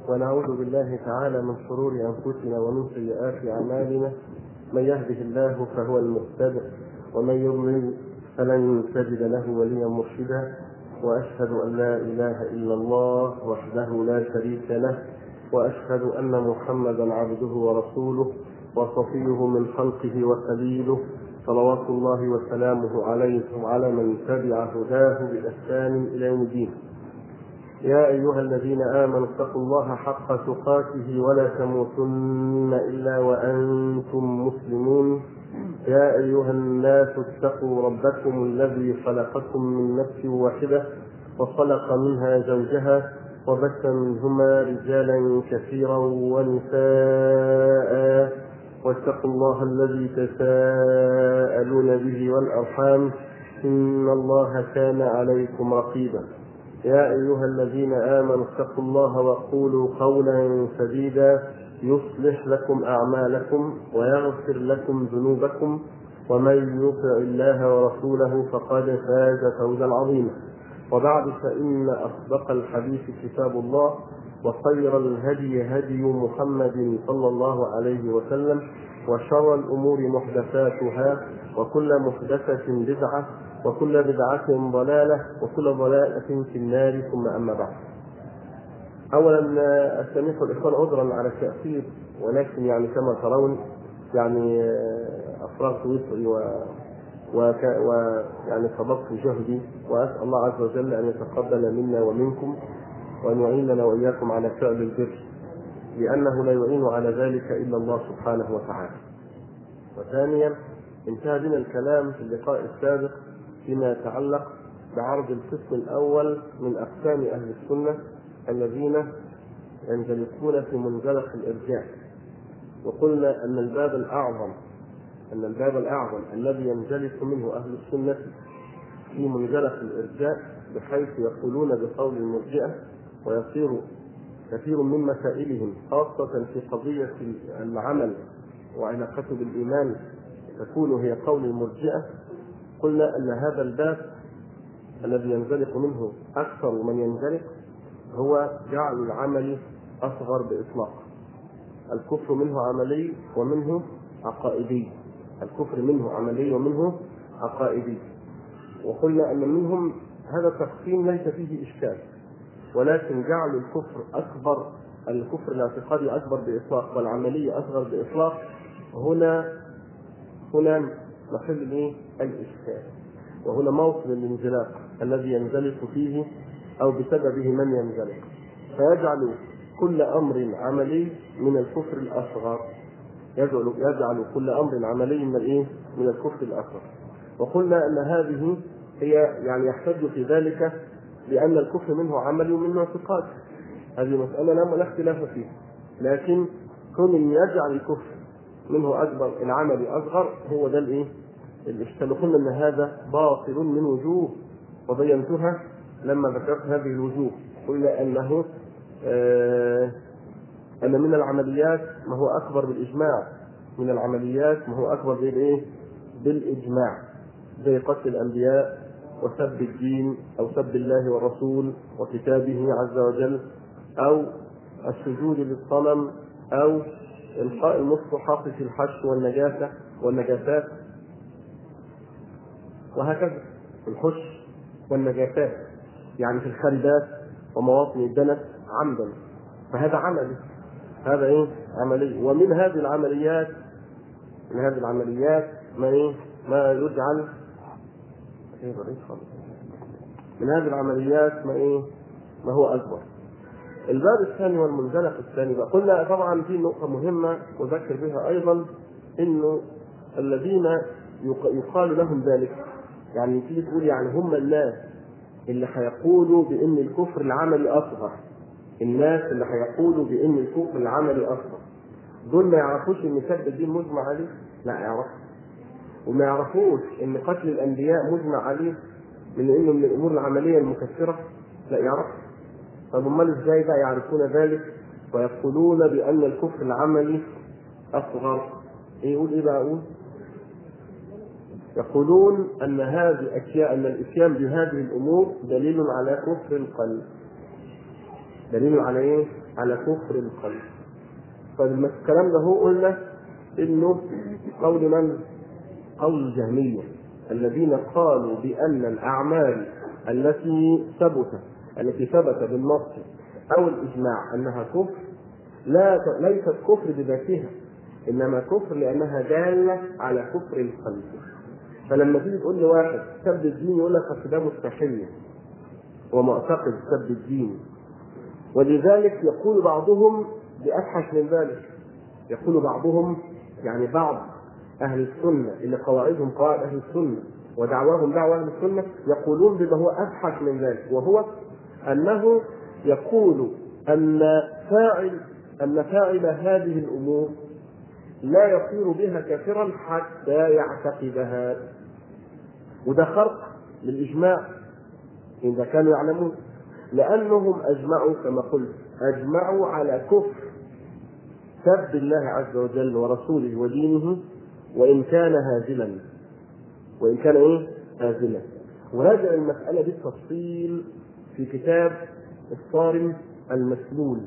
ونعوذ بالله تعالى من شرور انفسنا ومن سيئات اعمالنا من يهده الله فهو المهتد ومن يضلل فلن تجد له وليا مرشدا واشهد ان لا اله الا الله وحده لا شريك له واشهد ان محمدا عبده ورسوله وصفيه من خلقه وخليله صلوات الله وسلامه عليه وعلى من تبع هداه باحسان الى يوم الدين يا أيها الذين آمنوا اتقوا الله حق تقاته ولا تموتن إلا وأنتم مسلمون يا أيها الناس اتقوا ربكم الذي خلقكم من نفس واحدة وخلق منها زوجها وبث منهما رجالا كثيرا ونساء واتقوا الله الذي تساءلون به والأرحام إن الله كان عليكم رقيبا يا أيها الذين آمنوا اتقوا الله وقولوا قولا سديدا يصلح لكم أعمالكم ويغفر لكم ذنوبكم ومن يطع الله ورسوله فقد فاز فوزا عظيما وبعد فإن أصدق الحديث كتاب الله وخير الهدي هدي محمد صلى الله عليه وسلم وشر الأمور محدثاتها وكل محدثة بدعة وكل بدعة ضلالة وكل ضلالة في النار ثم أما بعد. أولا أستمح الإخوان عذرا على التأخير ولكن يعني كما ترون يعني أفرغت وسعي و وك... ويعني سبقت جهدي وأسأل الله عز وجل أن يتقبل منا ومنكم وأن يعيننا وإياكم على فعل البر لأنه لا يعين على ذلك إلا الله سبحانه وتعالى. وثانيا انتهى بنا الكلام في اللقاء السابق فيما يتعلق بعرض القسم الاول من اقسام اهل السنه الذين ينزلقون في منزلق الارجاء وقلنا ان الباب الاعظم ان الباب الاعظم الذي ينزلق منه اهل السنه في منزلق الارجاء بحيث يقولون بقول المرجئه ويصير كثير من مسائلهم خاصه في قضيه العمل وعلاقته بالايمان تكون هي قول المرجئه قلنا ان هذا الباب الذي ينزلق منه اكثر من ينزلق هو جعل العمل اصغر باطلاق الكفر منه عملي ومنه عقائدي الكفر منه عملي ومنه عقائدي وقلنا ان منهم هذا التقسيم ليس فيه اشكال ولكن جعل الكفر اكبر الكفر الاعتقادي اكبر باطلاق والعملي اصغر باطلاق هنا هنا محل الايه؟ الاشكال وهنا موطن الانزلاق الذي ينزلق فيه او بسببه من ينزلق فيجعل كل امر عملي من الكفر الاصغر يجعل يجعل كل امر عملي من الايه؟ من الكفر الاصغر وقلنا ان هذه هي يعني يحتج في ذلك لان الكفر منه عملي ومنه اعتقاد هذه مساله لا اختلاف فيها لكن كون يجعل الكفر منه اكبر العمل اصغر هو ده الايه؟ الاشكال قلنا ان هذا باطل من وجوه وبينتها لما ذكرت هذه الوجوه قلنا انه آه ان من العمليات ما هو اكبر بالاجماع من العمليات ما هو اكبر بالايه؟ بالاجماع زي قتل الانبياء وسب الدين او سب الله والرسول وكتابه عز وجل او السجود للصنم او القاء المصطحف في الحش والنجاسه والنجاسات وهكذا الحش والنجاسات يعني في الخارجات ومواطن الدنس عمدا فهذا عملي هذا ايه عملي ومن هذه العمليات من هذه العمليات ما ايه ما يجعل من هذه العمليات ما ايه ما هو اكبر الباب الثاني والمنزلق الثاني بقى قلنا طبعا في نقطة مهمة أذكر بها أيضا إنه الذين يقال لهم ذلك يعني تيجي تقول يعني هم الناس اللي هيقولوا بأن الكفر العملي أصغر الناس اللي هيقولوا بأن الكفر العملي أصغر دول ما يعرفوش إن سب الدين مجمع عليه؟ لا يعرفوا وما يعرفوش إن قتل الأنبياء مجمع عليه من إنه من الأمور العملية المكفرة؟ لا يعرفوا طب امال ازاي بقى يعرفون ذلك ويقولون بان الكفر العملي اصغر ايه يقول ايه بقى اقول يقولون ان هذه الاشياء ان الاتيان بهذه الامور دليل على كفر القلب دليل على ايه على كفر القلب فالكلام ده هو قلنا انه قول من؟ قول الجهمية الذين قالوا بأن الأعمال التي ثبت التي ثبت بالنص أو الإجماع أنها كفر لا ليست كفر بذاتها إنما كفر لأنها دالة على كفر القلب فلما تيجي تقول لواحد سب الدين يقول لك اصل ده مستحيل ومعتقد سب الدين ولذلك يقول بعضهم بأفحش من ذلك يقول بعضهم يعني بعض أهل السنة اللي قواعدهم قواعد أهل السنة ودعواهم دعوة أهل السنة يقولون بما هو أفحش من ذلك وهو أنه يقول أن فاعل أن فاعل هذه الأمور لا يصير بها كافرا حتى يعتقدها وده خرق للإجماع إذا كانوا يعلمون لأنهم أجمعوا كما قلت أجمعوا على كفر سب الله عز وجل ورسوله ودينه وإن كان هازلا وإن كان إيه؟ هازلا وراجع المسألة بالتفصيل في كتاب الصارم المسلول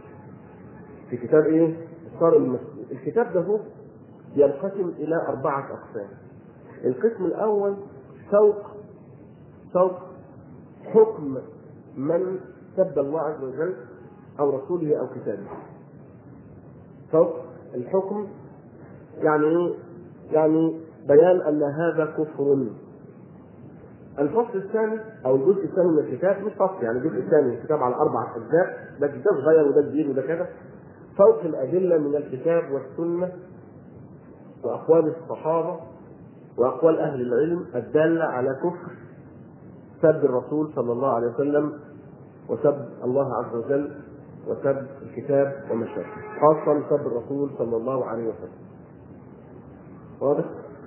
في كتاب إيه؟ الصارم المسلول الكتاب ده هو ينقسم إلى أربعة أقسام القسم الأول سوق سوق حكم من سب الله عز وجل او رسوله او كتابه سوق الحكم يعني ايه؟ يعني بيان ان هذا كفر الفصل الثاني او الجزء الثاني من الكتاب مش فصل يعني الجزء الثاني من الكتاب على اربع اجزاء ده كتاب صغير وده كبير وده كذا فوق الادله من الكتاب والسنه واقوال الصحابه واقوال اهل العلم الداله على كفر سب الرسول صلى الله عليه وسلم وسب الله عز وجل وسب الكتاب وما شابه خاصة سب الرسول صلى الله عليه وسلم واضح؟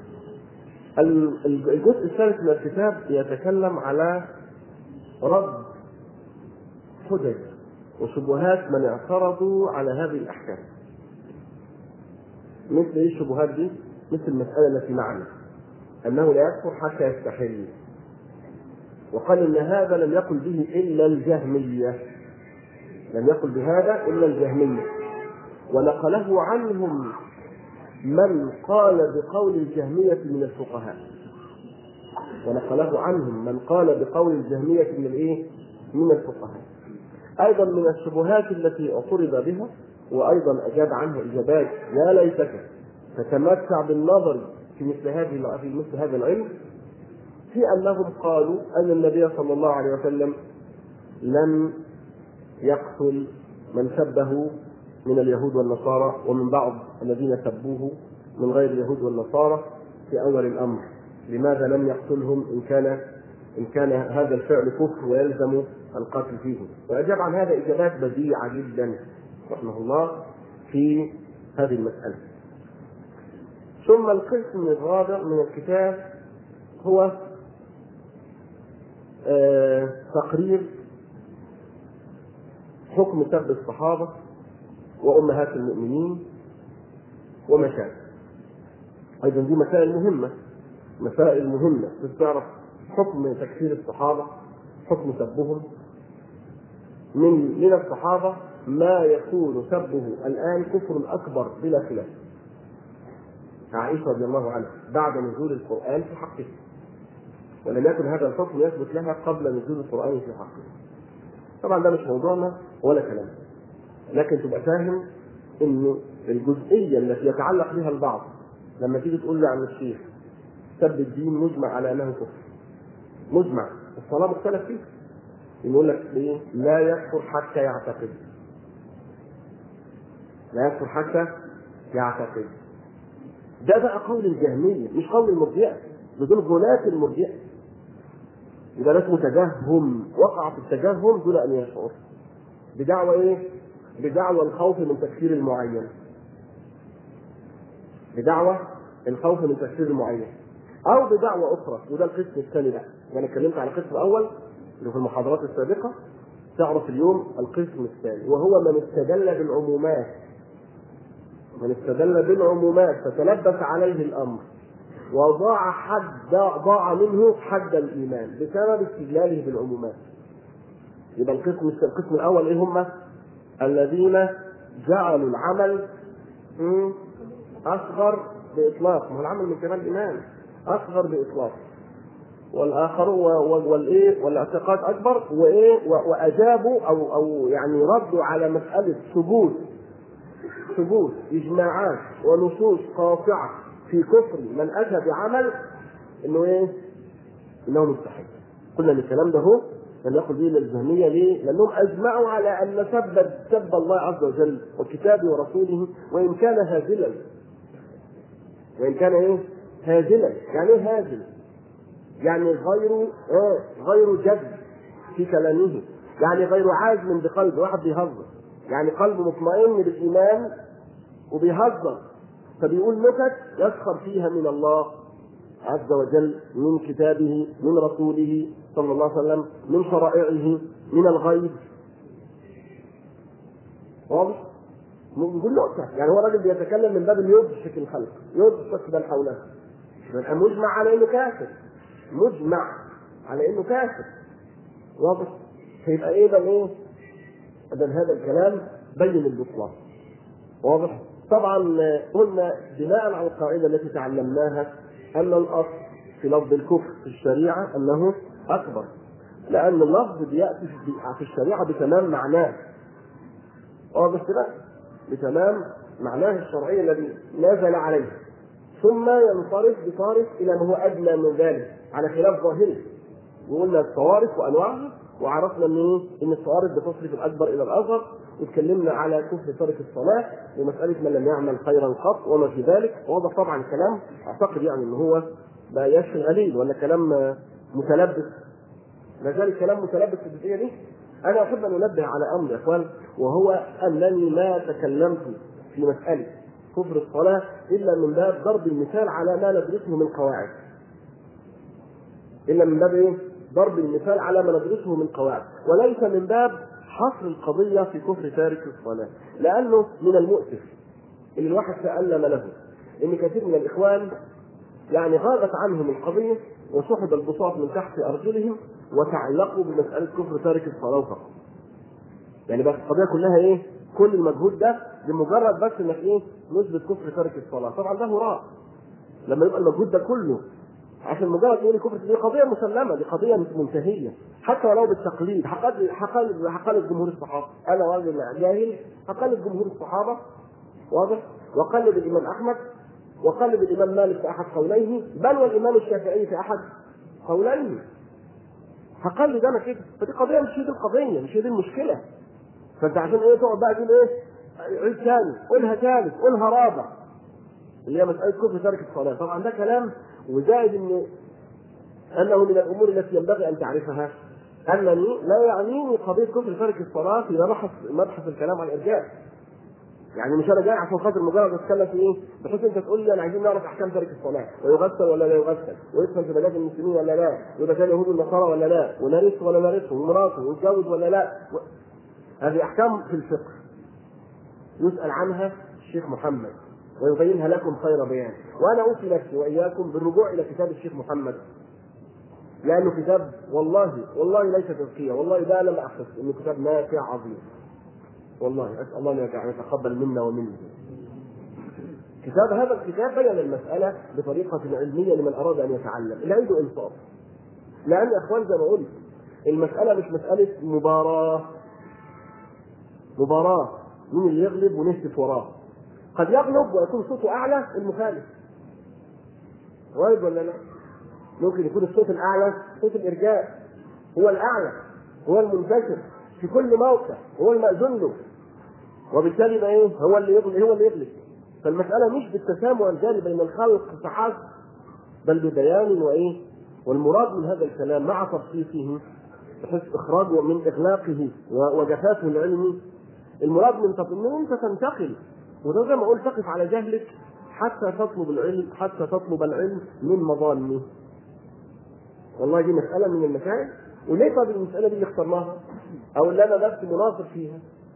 الجزء الثالث من الكتاب يتكلم على رد حجج وشبهات من اعترضوا على هذه الاحكام مثل ايه الشبهات دي؟ مثل المسألة التي معنا أنه لا يكفر حتى يستحل وقال ان هذا لم يقل به الا الجهميه لم يقل بهذا الا الجهميه ونقله عنهم من قال بقول الجهميه من الفقهاء ونقله عنهم من قال بقول الجهميه من الايه؟ من الفقهاء ايضا من الشبهات التي اعترض بها وايضا اجاب عنها اجابات يا ليتك تتمتع بالنظر في مثل هذه في مثل هذا العلم في انهم قالوا ان النبي صلى الله عليه وسلم لم يقتل من سبه من اليهود والنصارى ومن بعض الذين سبوه من غير اليهود والنصارى في اول الامر لماذا لم يقتلهم ان كان ان كان هذا الفعل كفر ويلزم القتل فيه واجاب عن هذا اجابات بديعه جدا رحمه الله في هذه المساله ثم القسم الرابع من الكتاب هو آه تقرير حكم سب الصحابة وأمهات المؤمنين ومشاكل أيضا دي مسائل مهمة مسائل مهمة تعرف حكم تكفير الصحابة حكم سبهم من من الصحابة ما يكون سبه الآن كفر أكبر بلا خلاف عائشة رضي الله عنها بعد نزول القرآن في حقه ولم يكن هذا الحكم يثبت لها قبل نزول القرآن في حقه. طبعا ده مش موضوعنا ولا كلام. لكن تبقى فاهم انه الجزئيه التي يتعلق بها البعض لما تيجي تقول لي عن الشيخ سب الدين مجمع على انه كفر. مجمع الصلاه مختلف فيه. يقول لك ايه؟ لا يكفر حتى يعتقد. لا يكفر حتى يعتقد. ده بقى قول الجهميه مش قول المرجئه دول غلاة المرجئه يبقى ده اسمه تجهم وقع في التجهم دون ان يشعر بدعوى ايه؟ بدعوى الخوف من تكفير المعين بدعوى الخوف من تكفير المعين او بدعوى اخرى وده القسم الثاني بقى وانا اتكلمت على القسم الاول اللي في المحاضرات السابقه تعرف اليوم القسم الثاني وهو من استدل بالعمومات من استدل بالعمومات فتلبس عليه الامر وضاع حد ضاع منه حد الايمان بسبب استدلاله بالعمومات يبقى القسم القسم الاول ايه هم؟ الذين جعلوا العمل اصغر باطلاق ما هو العمل من كمال الايمان اصغر باطلاق والاخر والايه والاعتقاد اكبر وايه واجابوا او او يعني ردوا على مساله ثبوت ثبوت اجماعات ونصوص قاطعه في كفر من اتى بعمل انه ايه؟ انه مستحيل. قلنا ان الكلام ده هو لم يقل به الجهميه ليه؟ لانهم اجمعوا على ان سب سب الله عز وجل وكتابه ورسوله وان كان هازلا. وان كان ايه؟ هازلا، يعني ايه هازل؟ يعني غير ايه؟ غير جد في كلامه، يعني غير عازم بقلبه، واحد بيهزر. يعني قلبه مطمئن بالايمان وبيهزر فبيقول نكت يسخر فيها من الله عز وجل من كتابه من رسوله صلى الله عليه وسلم من شرائعه من الغيب واضح؟ بيقول نكتة يعني هو راجل بيتكلم من باب يضحك الخلق يضحك من حوله يبقى مجمع على انه كافر مجمع على انه كافر واضح؟ فيبقى ايه ده ايه؟ اذا هذا الكلام بين البطلان واضح؟ طبعا قلنا بناء على القاعده التي تعلمناها ان الاصل في لفظ الكفر في الشريعه انه اكبر لان اللفظ بياتي في الشريعه بتمام معناه واضح كده؟ بتمام معناه الشرعي الذي نزل عليه ثم ينصرف بصارف الى ما هو ادنى من ذلك على خلاف ظاهره وقلنا الصوارف وانواعها وعرفنا ان ايه؟ ان الصوارف بتصرف الاكبر الى الاصغر واتكلمنا على كفر ترك الصلاه ومساله من لم يعمل خيرا قط وما في ذلك واضح طبعا الكلام اعتقد يعني ان هو ما يشفي غليل ولا كلام متلبس ما زال الكلام متلبس في الجزئيه دي انا احب ان انبه على امر يا اخوان وهو انني ما تكلمت في مساله كفر الصلاه الا من باب ضرب المثال على ما ندرسه من قواعد الا من باب ايه؟ ضرب المثال على ما ندرسه من قواعد وليس من باب حصر القضية في كفر تارك الصلاة لأنه من المؤسف إن الواحد تألم له إن كثير من الإخوان يعني غابت عنهم القضية وسحب البساط من تحت أرجلهم وتعلقوا بمسألة كفر تارك الصلاة فقط يعني بقى القضية كلها إيه؟ كل المجهود ده لمجرد بس إنك إيه؟ نثبت كفر تارك الصلاة طبعا ده هراء لما يبقى المجهود ده كله عشان مجرد تقول الكفر دي قضيه مسلمه دي قضيه منتهيه حتى ولو بالتقليد هقلد هقلد هقلد جمهور الصحابه انا راجل جاهل هقلد جمهور الصحابه واضح وقلد الامام احمد وقلد الامام مالك في احد قوليه بل والامام الشافعي في احد قوليه هقلد انا كده فدي قضيه مش هي دي القضيه مش هي دي المشكله فانت عشان ايه تقعد بقى تقول ايه عيد ثاني قولها ثالث قولها رابع اللي هي مساله كفر ترك الصلاه طبعا ده كلام وزائد ان انه من الامور التي ينبغي ان تعرفها انني لا يعنيني قضيه كفر ترك الصلاه في مبحث مبحث الكلام عن الارجاء يعني مش انا جاي عشان خاطر مجرد اتكلم في ايه؟ بحيث انت تقول لي انا عايزين نعرف احكام ترك الصلاه ويغسل ولا لا يغسل ويدخل في بلاد المسلمين ولا لا ويبقى كان يهود النصارى ولا لا ونرث ولا نرثه ومراته ويتجوز ولا لا و... هذه احكام في الفقه يسال عنها الشيخ محمد ويبينها لكم خير بيان وانا اوصي نفسي واياكم بالرجوع الى كتاب الشيخ محمد لانه كتاب والله والله ليس تزكيه والله ده لم احس انه كتاب نافع عظيم والله اسال الله ان يتقبل منا ومنه كتاب هذا الكتاب بين المساله بطريقه علميه لمن اراد ان يتعلم اللي عنده انصاف لان يا اخوان زي ما قلت المساله مش مساله مباراه مباراه مين اللي يغلب ونهتف وراه قد يغلب ويكون صوته اعلى المخالف وارد ولا لا؟ ممكن يكون الصوت الاعلى صوت الارجاء هو الاعلى هو المنتشر في كل موقع هو المأذون له وبالتالي يبقى ايه؟ هو اللي يغلب هو اللي يغلب فالمسألة مش بالتسامع الجاري بين الخلق فحسب بل ببيان وايه؟ والمراد من هذا الكلام مع تبسيطه بحيث اخراجه من اغلاقه وجفافه العلمي المراد من ان انت تنتقل وده زي ما قلت تقف على جهلك حتى تطلب العلم حتى تطلب العلم من مظانه والله دي مسألة من المسائل وليه طب المسألة دي اللي اخترناها أو اللي أنا نفسي مناصر فيها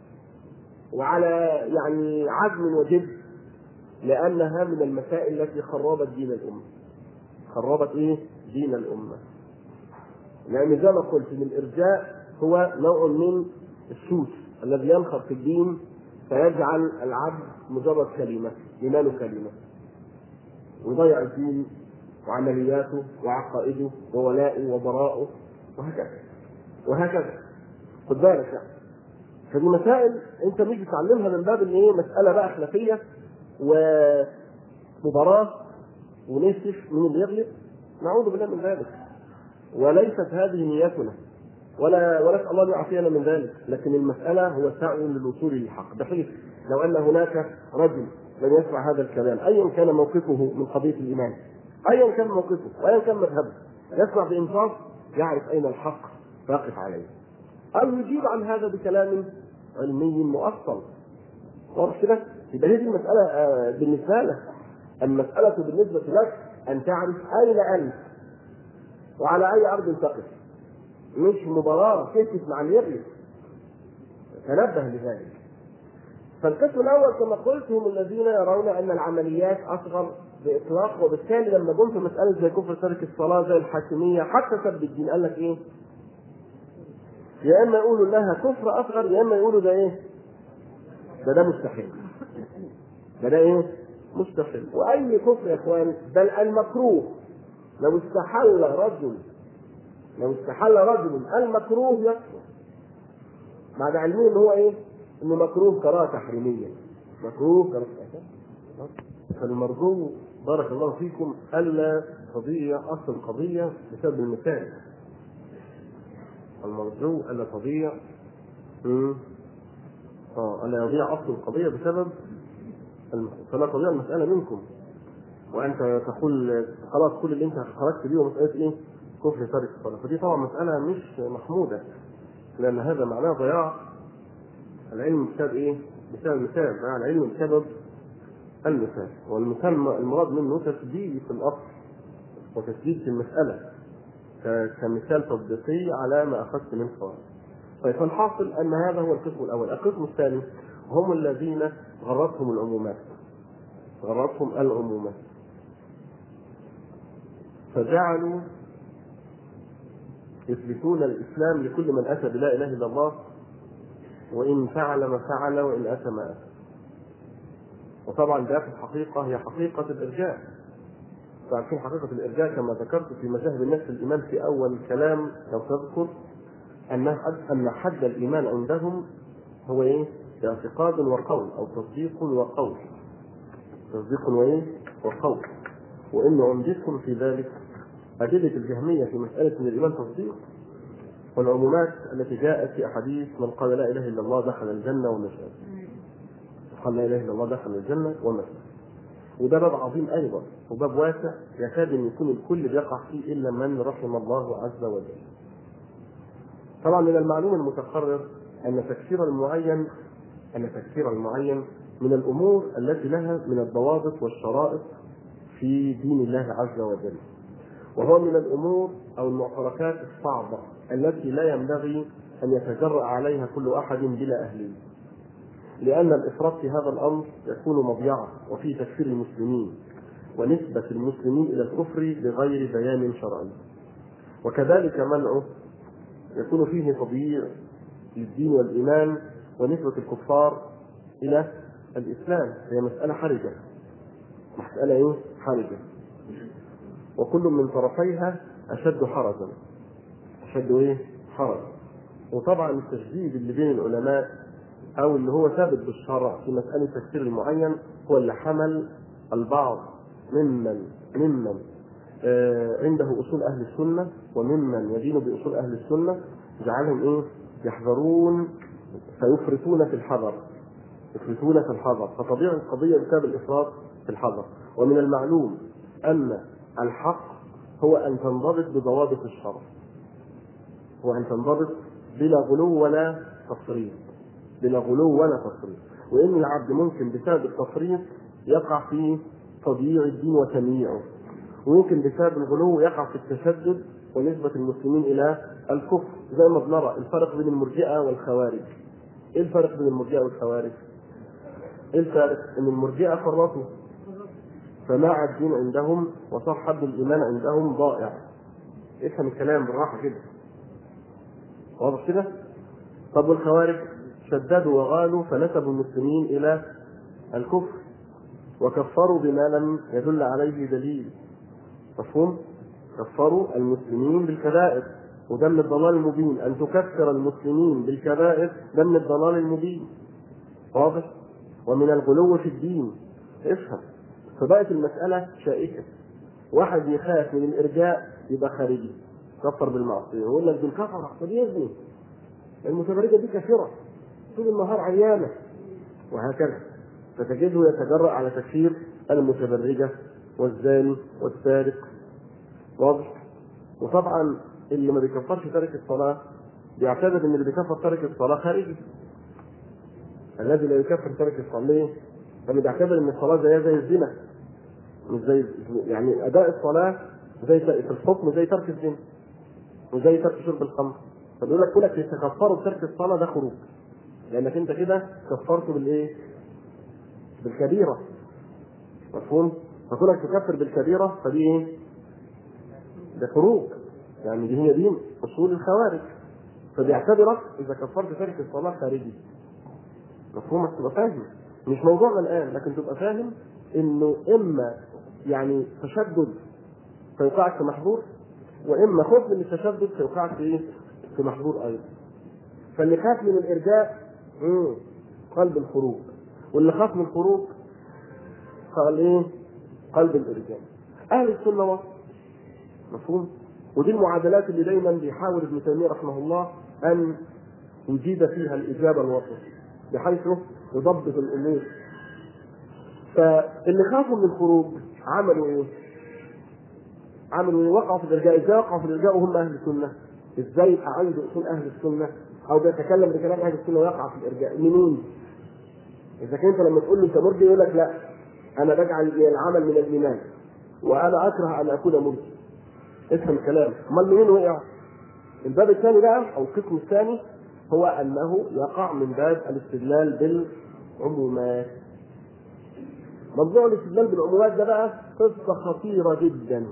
وعلى يعني عزم وجد لأنها من المسائل التي خربت دين الأمة خربت إيه؟ دين الأمة لأن زي ما قلت إن الإرجاء هو نوع من السوس الذي ينخر في الدين فيجعل العبد مجرد كلمة إيمانه كلمة ويضيع الدين وعملياته وعقائده وولائه وبراءه وهكذا وهكذا خد بالك يعني فدي مسائل انت مش بتعلمها من باب ان ايه مساله بقى خلافيه ومباراه ونسف مين اللي يغلب نعوذ بالله من ذلك وليست هذه نيتنا ولا ونسال الله ان يعافينا من ذلك لكن المساله هو سعي للوصول للحق بحيث لو ان هناك رجل لم يسمع هذا الكلام ايا كان موقفه من قضيه الايمان ايا كان موقفه وايا كان مذهبه يسمع بانصاف يعرف اين الحق فيقف عليه او يجيب عن هذا بكلام علمي مؤصل واضح كده؟ يبقى هذه المساله آه، بالنسبه لك المساله بالنسبه لك ان تعرف اين انت وعلى اي ارض تقف مش مباراه تهتف مع اليغلب تنبه لذلك فالقسم الاول كما قلت هم الذين يرون ان العمليات اصغر باطلاق وبالتالي لما جم في مساله زي كفر ترك الصلاه زي الحاكميه حتى سب الدين قال لك ايه؟ يا اما يقولوا انها كفر اصغر يا اما يقولوا ده ايه؟ ده ده مستحيل. ده ده ايه؟ مستحيل واي كفر يا اخوان بل المكروه لو استحل رجل لو استحل رجل المكروه يكفر بعد علمه ان هو ايه؟ انه مكروه كراهه تحريميه مكروه كراهه فالمرجو بارك الله فيكم الا تضيع اصل القضيه بسبب المثال المرجو الا تضيع اه الا يضيع اصل القضيه بسبب فلا تضيع المساله منكم وانت تقول خلاص كل اللي انت خرجت بيه مساله ايه؟ كفر ترك الصلاه فدي طبعا مساله مش محموده لان هذا معناه ضياع العلم بسبب ايه؟ بسبب مثال ضياع العلم بسبب المثال والمثال المراد منه تسديد في الاصل وتسديد في المساله كمثال تطبيقي على ما اخذت من قواعد. طيب فالحاصل ان هذا هو القسم الاول، القسم الثاني هم الذين غرتهم العمومات. غرتهم العمومات. فجعلوا يثبتون الاسلام لكل من اتى بلا اله الا الله وان فعل ما فعل وان اتى ما اتى. وطبعا ده في الحقيقه هي حقيقه الارجاء تعرفين حقيقة الإرجاء كما ذكرت في مذاهب الناس الإيمان في أول الكلام لو تذكر أن أن حد الإيمان عندهم هو إيه؟ اعتقاد وقول أو تصديق وقول. تصديق وإيه؟ وقول. وإن عندكم في ذلك أدلة الجهمية في مسألة أن الإيمان تصديق والعمومات التي جاءت في أحاديث من قال لا إله إلا الله دخل الجنة ومشى. قال لا إله إلا الله دخل الجنة ومشى. وده باب عظيم ايضا وباب واسع يكاد ان يكون الكل بيقع فيه الا من رحم الله عز وجل. طبعا من المعلوم المتقرر ان تكفير المعين ان تكفير المعين من الامور التي لها من الضوابط والشرائط في دين الله عز وجل. وهو من الامور او المعتركات الصعبه التي لا ينبغي ان يتجرأ عليها كل احد بلا اهليه. لأن الإفراط في هذا الأمر يكون مضيعة وفي تكفير المسلمين ونسبة المسلمين إلى الكفر بغير بيان شرعي وكذلك منعه يكون فيه تضييع للدين والإيمان ونسبة الكفار إلى الإسلام هي مسألة حرجة مسألة إيه؟ حرجة وكل من طرفيها أشد حرجا أشد إيه؟ حرج وطبعا التشديد اللي بين العلماء او اللي هو ثابت بالشرع في مساله التفسير المعين هو اللي حمل البعض ممن ممن آه عنده اصول اهل السنه وممن يدين باصول اهل السنه جعلهم ايه؟ يحذرون فيفرطون في الحذر يفرطون في الحذر فتضيع القضيه بسبب الافراط في الحذر ومن المعلوم ان الحق هو ان تنضبط بضوابط الشرع هو ان تنضبط بلا غلو ولا تفريط بلا غلو ولا تفريط وان العبد ممكن بسبب التفريط يقع في تضييع الدين وتمييعه وممكن بسبب الغلو يقع في التشدد ونسبة المسلمين إلى الكفر زي ما بنرى الفرق بين المرجئة والخوارج إيه الفرق بين المرجئة والخوارج؟ إيه الفرق؟ إن المرجئة فرطوا فماع الدين عندهم وصار حد الإيمان عندهم ضائع افهم الكلام بالراحة كده واضح كده؟ طب والخوارج شددوا وغالوا فنسبوا المسلمين الى الكفر وكفروا بما لم يدل عليه دليل مفهوم؟ كفروا المسلمين بالكبائر وده من الضلال المبين ان تكفر المسلمين بالكبائر ده من الضلال المبين واضح؟ ومن الغلو في الدين افهم فبقت المسألة شائكة واحد يخاف من الإرجاء يبقى خارجي كفر بالمعصية يقول لك دول كفرة طب يزني المتبرجة دي كافرة طول النهار عيانة وهكذا فتجده يتجرأ على تكفير المتبرجة والزاني والسارق واضح وطبعا اللي ما بيكفرش تارك الصلاة بيعتبر ان اللي بيكفر تارك الصلاة خارجي الذي لا يكفر تارك الصلاة ليه؟ لأنه بيعتبر ان الصلاة زيها زي الزنا مش زي يعني أداء الصلاة زي في الحكم زي ترك الزنا وزي ترك شرب الخمر فبيقول لك كونك تكفره بترك الصلاة ده خروج لأنك أنت كده كفرته بالإيه؟ بالكبيرة مفهوم؟ فكونك تكفر بالكبيرة فدي إيه؟ ده خروج يعني دي هي دين أصول الخوارج فبيعتبرك إذا كفرت ترك الصلاة خارجي مفهومك تبقى فاهم مش موضوعنا الآن لكن تبقى فاهم إنه إما يعني تشدد فيوقعك في محظور وإما خوف من التشدد فيوقعك في إيه؟ في محظور أيضا فاللي خاف من الإرجاء مم. قلب الخروج واللي خاف من الخروج قال إيه؟ قلب الإرجاء أهل السنة وسط مفهوم؟ ودي المعادلات اللي دايما بيحاول ابن تيمية رحمه الله أن يجيد فيها الإجابة الوسط بحيث يضبط الأمور فاللي خافوا من الخروج عملوا إيه؟ عملوا إيه؟ وقعوا في الإرجاء، إزاي وقعوا في الإرجاء وهم أهل السنة؟ إزاي يبقى عنده أصول أهل السنة أو بيتكلم بكلام أهل السنة ويقع في الإرجاء؟ منين؟ إذا كنت لما تقول له أنت مرجي يقول لك لا أنا بجعل العمل من الإيمان وأنا أكره أن أكون مرجي افهم الكلام امال منين وقع الباب الثاني بقى او القسم الثاني هو انه يقع من باب الاستدلال بالعمومات موضوع الاستدلال بالعمومات ده بقى قصه خطيره جدا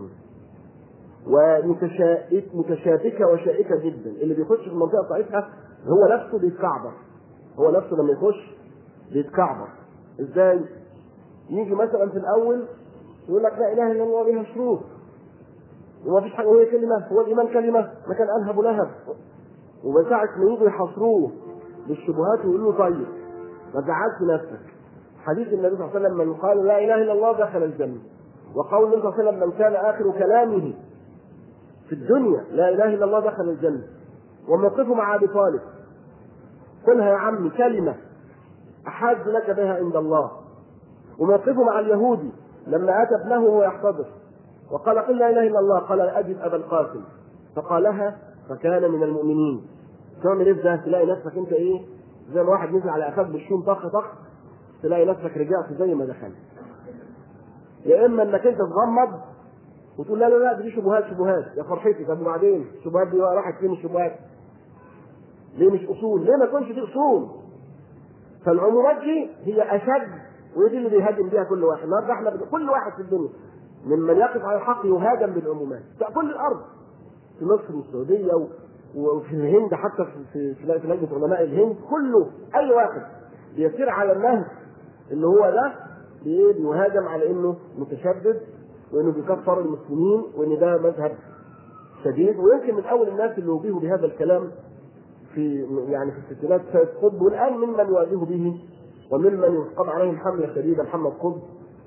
ومتشابكه وشائكه جدا اللي بيخش في المنطقه بتاعتها هو نفسه بيتكعبر هو نفسه لما يخش بيتكعبر ازاي؟ يجي مثلا في الاول يقول لك لا اله الا الله بها شروط وما فيش حاجه وهي كلمه هو الايمان كلمه ما كان الهب لهب وساعة ما يجوا يحاصروه بالشبهات ويقولوا له طيب ما تزعلش نفسك حديث النبي صلى الله عليه وسلم من قال لا اله الا الله دخل الجنه وقول النبي صلى الله عليه وسلم من كان اخر كلامه في الدنيا لا اله الا الله دخل الجنه وموقفه مع ابي طالب قلها يا عمي كلمه احاج لك بها عند الله وموقفه مع اليهودي لما اتى ابنه وهو يحتضر وقال قل لا اله الا الله قال اجد ابا القاسم فقالها فكان من المؤمنين تعمل ايه ده تلاقي نفسك انت ايه زي ما واحد نزل على قفاك بالشوم طخ طخ تلاقي نفسك رجعت زي ما دخلت يا اما انك انت تغمض وتقول لا لا لا دي شبهات شبهات يا فرحتي طب وبعدين الشبهات دي راحت فين الشبهات؟ ليه مش اصول؟ ليه ما يكونش دي اصول؟ فالعمومات دي هي اشد ودي اللي بيهاجم بيها كل واحد، النهارده احنا كل واحد في الدنيا ممن يقف على الحق يهاجم بالعمومات، في كل الارض في مصر والسعوديه وفي الهند حتى في في في لجنه علماء الهند كله اي واحد بيسير على النهج اللي هو ده بيهاجم على انه متشدد وانه بيكفر المسلمين وان ده مذهب شديد ويمكن من اول الناس اللي وجهوا بهذا الكلام في يعني في الستينات سيد قطب والان ممن يواجه به وممن يقام عليهم حمله شديده محمد قطب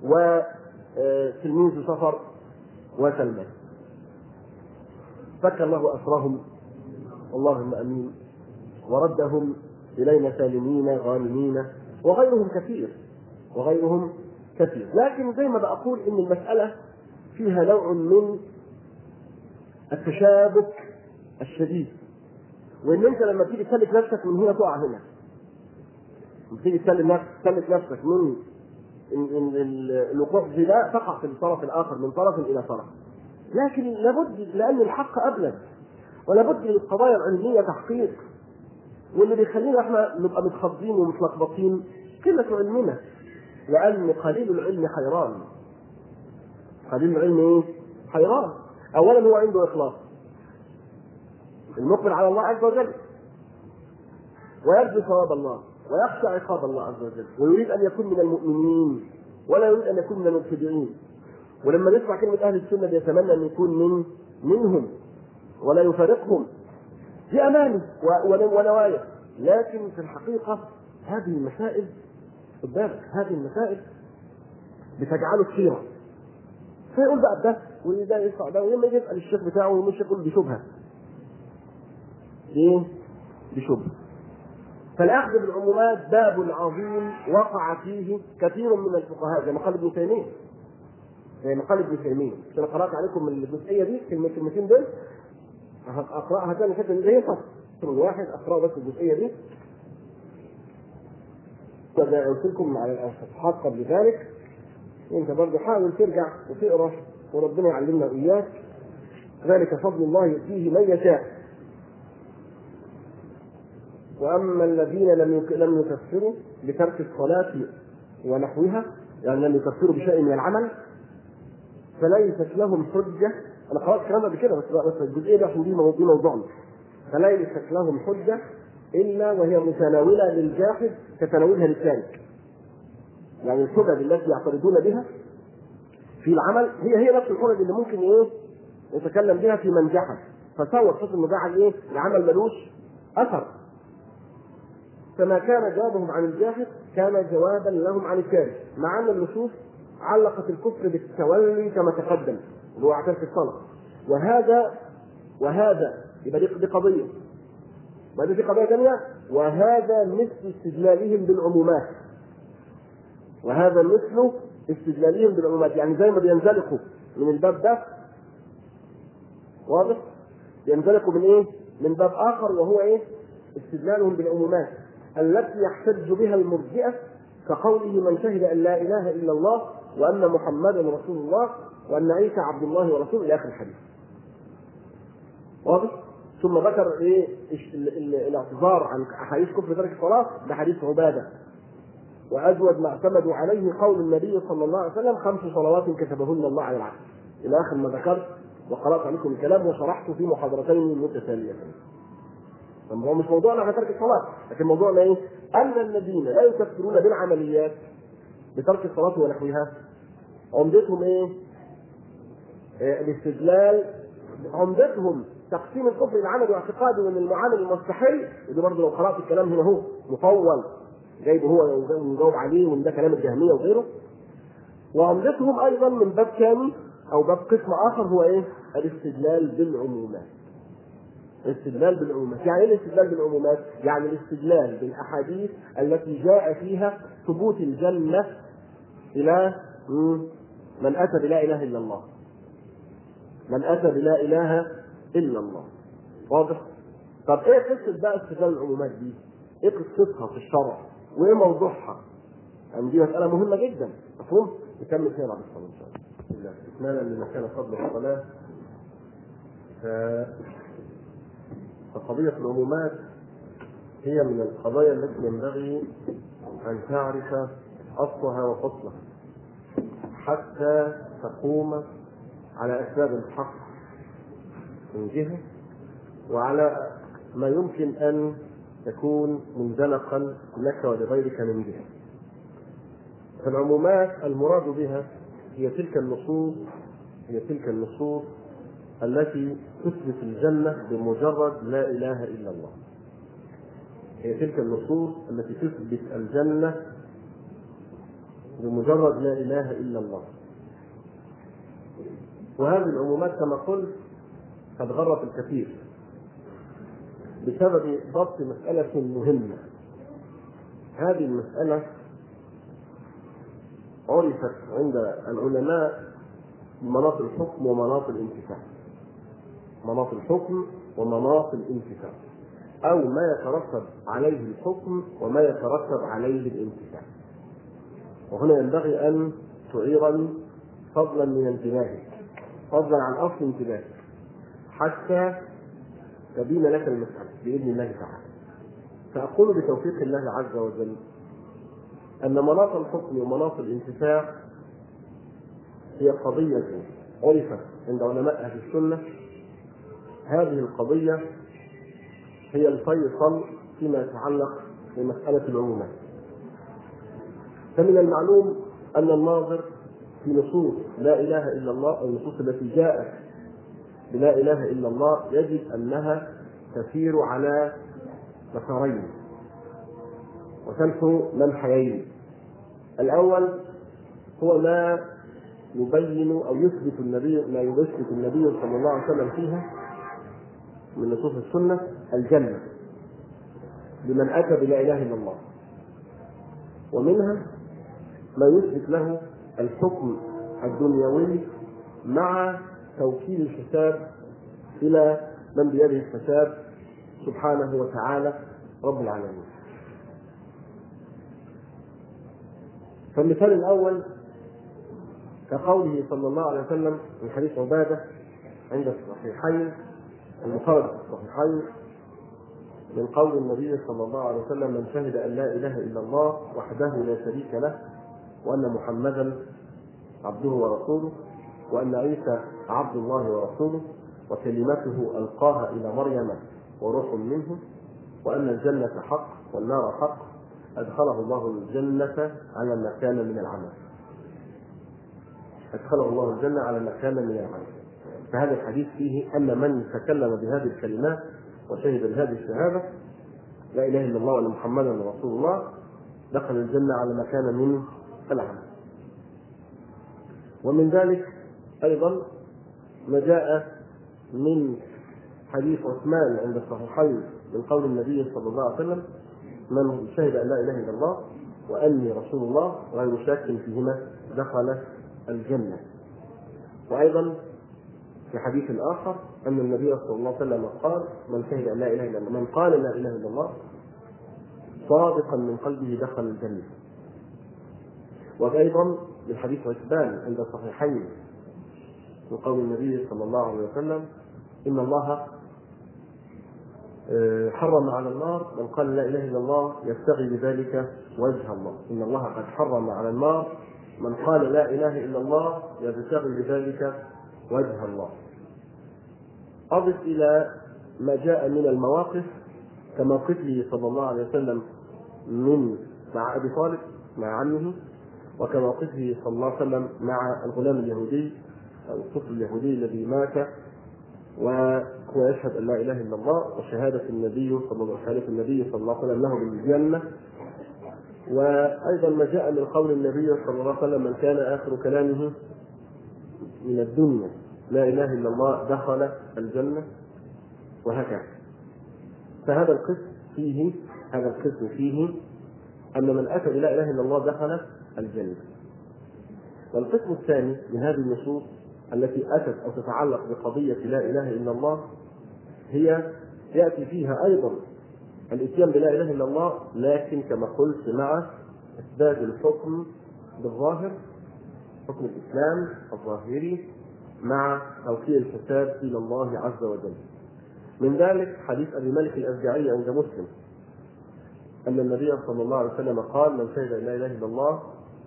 وتلميذ سفر وسلمان فك الله اسرهم اللهم امين وردهم الينا سالمين غانمين وغيرهم كثير وغيرهم كثير لكن زي ما بقول ان المساله فيها نوع من التشابك الشديد وان انت لما تيجي تسلك نفسك من هنا تقع هنا لما تيجي تسلك نفسك تسلك نفسك من الوقوع في ده تقع في الطرف الاخر من طرف الى طرف لكن لابد لان الحق ابلغ ولابد للقضايا العلميه تحقيق واللي بيخلينا احنا نبقى متخضين ومتلخبطين قله علمنا لان قليل العلم حيران قليل العلم ايه؟ حيران اولا هو عنده اخلاص المقبل على الله عز وجل ويرجو ثواب الله ويخشى عقاب الله عز وجل ويريد ان يكون من المؤمنين ولا يريد ان يكون من المبتدعين ولما نسمع كلمه اهل السنه بيتمنى ان يكون من منهم ولا يفارقهم دي اماني ونوايا لكن في الحقيقه هذه المسائل خد بالك هذه المسائل بتجعله كثيرة فيقول بقى ده وده يدفع ده ولما يجي يسال الشيخ بتاعه ومش يقول بشبهه ايه؟ بشبهه فالاخذ بالعمومات باب عظيم وقع فيه كثير من الفقهاء زي ما قال ابن تيميه زي ما قال ابن تيميه انا قرات عليكم من الجزئيه دي كلمه كلمتين دول اقراها تاني كده زي فصل واحد اقرا بس الجزئيه دي وزي قلت لكم على الصفحات قبل ذلك انت برضه حاول ترجع وتقرا وربنا يعلمنا واياك ذلك فضل الله يؤتيه من يشاء واما الذين لم لم يكفروا بترك الصلاه ونحوها يعني لم يكفروا بشيء من العمل فليست لهم حجه انا قرات الكلام ده بكده بس بس الجزئيه دي عشان دي موضوعنا فليست لهم حجه الا وهي متناوله للجاحد كتناولها للثالث يعني الحجج التي يعترضون بها في العمل هي هي نفس الحجج اللي ممكن ايه يتكلم بها في من جحد فتصور تحس انه جعل ايه العمل ملوش اثر فما كان جوابهم عن الجاحد كان جوابا لهم عن الكافر مع ان النصوص علقت الكفر بالتولي كما تقدم اللي هو اعتراف الصلاه وهذا وهذا يبقى دي قضيه وهذه في قضيه ثانيه وهذا مثل استدلالهم بالعمومات وهذا مثل استدلالهم بالعمومات يعني زي ما بينزلقوا من الباب ده واضح؟ ينزلقوا من ايه؟ من باب اخر وهو ايه؟ استدلالهم بالعمومات التي يحتج بها المرجئه كقوله من شهد ان لا اله الا الله وان محمدا رسول الله وان عيسى عبد الله ورسوله الى اخر الحديث. واضح؟ ثم ذكر ايه الاعتذار عن احاديث كفر ترك الصلاه بحديث عباده واجود ما اعتمدوا عليه قول النبي صلى الله عليه وسلم خمس صلوات كتبهن الله على العبد الى اخر ما ذكرت وقرات عليكم الكلام وشرحته في محاضرتين متتاليتين. هو مش موضوعنا على ترك الصلاه، لكن موضوعنا ايه؟ ان الذين لا يكفرون بالعمليات بترك الصلاه ونحوها عمدتهم ايه؟ إيه الاستدلال عمدتهم تقسيم الكفر الى عمل واعتقاد وان المعامل المستحيل ودي برضه لو قرات الكلام هنا هو مطول جايبه هو ومجاوب عليه وان ده كلام الجهميه وغيره وعمدتهم ايضا من باب ثاني او باب قسم اخر هو ايه؟ الاستدلال بالعمومات. الاستدلال بالعمومات، يعني ايه الاستدلال بالعمومات؟ يعني الاستدلال بالاحاديث التي جاء فيها ثبوت الجنه الى من اتى بلا اله الا الله. من اتى بلا اله الا الله. واضح؟ طب ايه قصه بقى استدلال العمومات دي؟ ايه قصتها في الشرع؟ وايه موضوعها؟ يعني دي مسألة مهمة جدا، مفهوم؟ نكمل فيها بعد الصلاة إن شاء الله. استكمالا لما كان قبل الصلاة ف... فقضية العمومات هي من القضايا التي ينبغي أن تعرف أصلها وفصلها حتى تقوم على أسباب الحق من جهة وعلى ما يمكن أن تكون منزلقا لك ولغيرك من جهة فالعمومات المراد بها هي تلك النصوص هي تلك النصوص التي تثبت الجنة بمجرد لا إله إلا الله هي تلك النصوص التي تثبت الجنة بمجرد لا إله إلا الله وهذه العمومات كما قلت قد غرت الكثير بسبب ضبط مسألة مهمة هذه المسألة عرفت عند العلماء مناط الحكم ومناط الانتفاع مناط الحكم ومناط الانتفاع أو ما يترتب عليه الحكم وما يترتب عليه الانتفاع وهنا ينبغي أن تعيرني فضلا من انتباهك فضلا عن أصل انتباهك حتى تبين لك المسألة بإذن الله تعالى فأقول بتوفيق الله عز وجل أن مناط الحكم ومناط الانتفاع هي قضية عرفت عند علماء أهل السنة هذه القضية هي الفيصل فيما يتعلق بمسألة العمومات فمن المعلوم أن الناظر في نصوص لا إله إلا الله أو النصوص التي جاءت بلا إله إلا الله يجد أنها تسير على مسارين وتمحو منحيين الأول هو ما يبين أو يثبت النبي ما يثبت النبي صلى الله عليه وسلم فيها من نصوص السنة الجنة لمن أتى بلا إله إلا الله ومنها ما يثبت له الحكم الدنيوي مع توكيل الحساب إلى من بيده الحساب سبحانه وتعالى رب العالمين فالمثال الأول كقوله صلى الله عليه وسلم من حديث عبادة عند الصحيحين المخرج في الصحيحين من قول النبي صلى الله عليه وسلم من شهد ان لا اله الا الله وحده لا شريك له وان محمدا عبده ورسوله وان عيسى عبد الله ورسوله وكلمته القاها الى مريم وروح منه وان الجنه حق والنار حق ادخله الله الجنه على ما كان من العمل ادخله الله الجنه على ما كان من العمل فهذا الحديث فيه ان من تكلم بهذه الكلمات وشهد بهذه الشهاده لا اله الا الله وان محمدا رسول الله دخل الجنه على ما كان من العمل. ومن ذلك ايضا ما جاء من حديث عثمان عند الصحيحين من قول النبي صلى الله عليه وسلم من شهد ان لا اله الا الله واني رسول الله غير شاك فيهما دخل الجنه. وايضا في حديث اخر ان النبي صلى الله عليه وسلم قال من شهد ان لا اله الا الله من قال لا اله الا الله صادقا من قلبه دخل الجنه وايضا من حديث عتبان عند الصحيحين من قول النبي صلى الله عليه وسلم ان الله حرم على النار من قال لا اله الا الله يبتغي بذلك وجه الله ان الله قد حرم على النار من قال لا اله الا الله يبتغي بذلك وجه الله أضف إلى ما جاء من المواقف كموقفه صلى الله عليه وسلم من مع أبي طالب مع عمه وكموقفه صلى الله عليه وسلم مع الغلام اليهودي أو الطفل اليهودي الذي مات وهو يشهد أن لا إله إلا الله وشهادة النبي صلى الله عليه وسلم النبي صلى الله عليه وسلم له بالجنة وأيضا ما جاء من قول النبي صلى الله عليه وسلم من كان آخر كلامه من الدنيا لا اله الا الله دخل الجنه وهكذا فهذا القسم فيه هذا القسم فيه ان من اتى بلا اله الا الله دخل الجنه والقسم الثاني من هذه النصوص التي اتت او تتعلق بقضيه لا اله الا الله هي ياتي فيها ايضا الاتيان بلا اله الا الله لكن كما قلت مع اثبات الحكم بالظاهر حكم الاسلام الظاهري مع توكيل الحساب الى الله عز وجل. من ذلك حديث ابي مالك الاشجعي عند مسلم ان النبي صلى الله عليه وسلم قال من شهد ان لا اله الا الله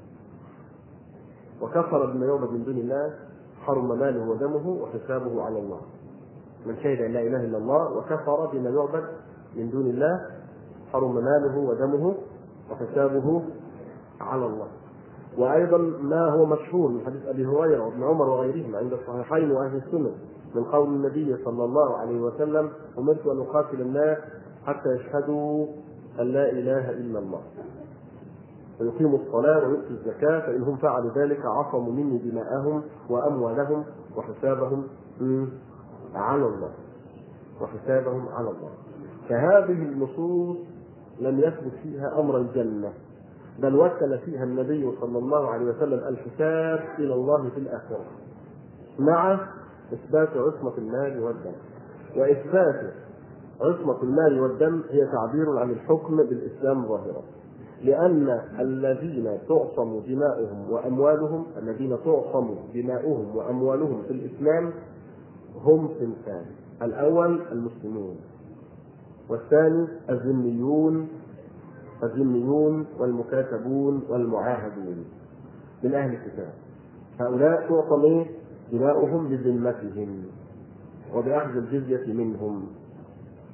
وكفر بما يعبد من دون الله حرم ماله ودمه وحسابه على الله. من شهد ان لا اله الا الله وكفر بما يعبد من دون الله حرم ماله ودمه وحسابه على الله. وايضا ما هو مشهور من حديث ابي هريره وابن عمر وغيرهم عند الصحيحين واهل السنه من قول النبي صلى الله عليه وسلم امرت ان اقاتل الناس حتى يشهدوا ان لا اله الا الله ويقيموا الصلاة ويؤتوا الزكاة فإنهم فعلوا ذلك عصموا مني دماءهم وأموالهم وحسابهم على الله وحسابهم على الله فهذه النصوص لم يثبت فيها أمر الجنة بل وكل فيها النبي صلى الله عليه وسلم الحساب الى الله في الاخره مع اثبات عصمه المال والدم واثبات عصمه المال والدم هي تعبير عن الحكم بالاسلام ظاهرا لان الذين تعصم دماؤهم واموالهم الذين تعصم دماؤهم واموالهم في الاسلام هم صنفان الاول المسلمون والثاني الذميون الذميون والمكاتبون والمعاهدون من اهل الكتاب هؤلاء تعطى ايه؟ دماؤهم بذمتهم وبأخذ الجزية منهم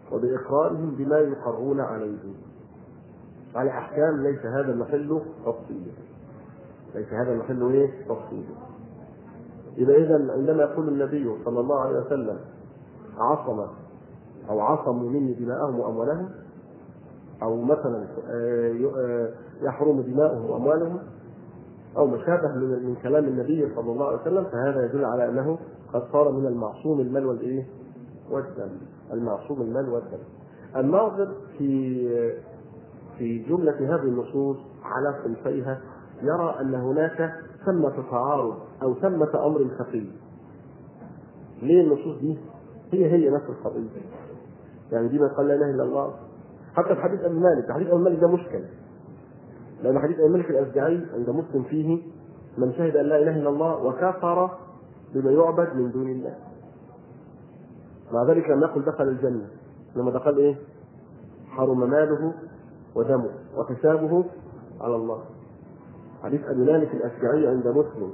وبإقرارهم بما يقرون عليه على أحكام ليس هذا المحل تفصيلا ليس هذا المحل ايه؟ تفصيلا إذا إذا عندما يقول النبي صلى الله عليه وسلم عصم أو عصموا مني دماءهم وأموالهم أو مثلا آه، آه، يحرم دماؤهم وأموالهم أو ما شابه من كلام النبي صلى الله عليه وسلم فهذا يدل على أنه قد صار من المعصوم المال والإيه؟ والدم المعصوم المال والدم الناظر في في جملة هذه النصوص على صنفيها يرى أن هناك ثمة تعارض أو ثمة أمر خفي. ليه النصوص دي؟ هي هي نفس القضية. يعني دي ما قال لا إله إلا الله. حتى في حديث أبي مالك، حديث أبي مالك ده مشكل. لأن حديث أبي مالك الأشجعي عند مسلم فيه من شهد أن لا إله إلا الله وكفر بما يعبد من دون الله. مع ذلك لم يقل دخل الجنة لما دخل إيه؟ حرم ماله ودمه وحسابه على الله حديث ابي مالك الاشجعي عند مسلم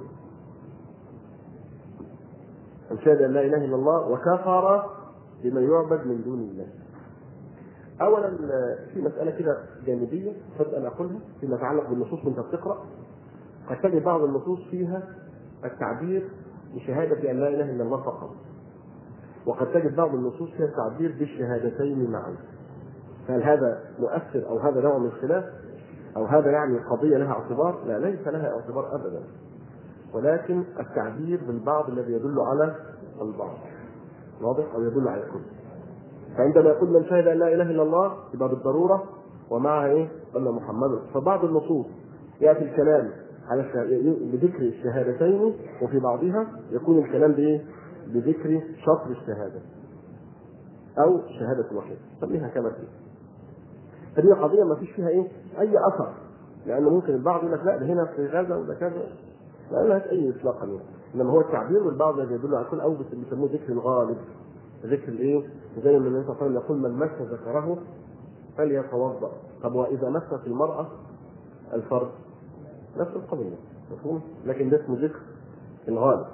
من شهد ان لا اله الا الله وكفر بما يعبد من دون الله اولا في مساله كده جانبيه فجاه ان اقولها فيما يتعلق بالنصوص وانت بتقرا قد تجد بعض النصوص فيها التعبير بشهاده ان لا اله الا الله فقط وقد تجد بعض النصوص فيها التعبير بالشهادتين معا هل هذا مؤثر او هذا نوع من الخلاف او هذا يعني قضيه لها اعتبار؟ لا ليس لها اعتبار ابدا ولكن التعبير بالبعض الذي يدل على البعض واضح او يدل على الكل فعندما يقول من شهد ان لا اله الا الله يبقى بالضروره ومعها ايه؟ ان محمدا فبعض النصوص ياتي الكلام على بذكر الشهادتين وفي بعضها يكون الكلام بايه؟ بذكر شطر الشهاده او شهاده واحده سميها كما فيه فدي قضيه ما فيش فيها ايه؟ اي اثر لانه ممكن البعض يقول لك لا ده هنا في غزه ولا كذا لا لهاش اي اطلاقا يعني انما هو التعبير والبعض الذي يدل على كل او بيسموه ذكر الغالب ذكر الايه؟ زي ما النبي صلى الله عليه وسلم يقول من مس ذكره فليتوضا طب واذا مست المراه الفرد نفس القضيه مفهوم؟ لكن ده اسمه ذكر الغالب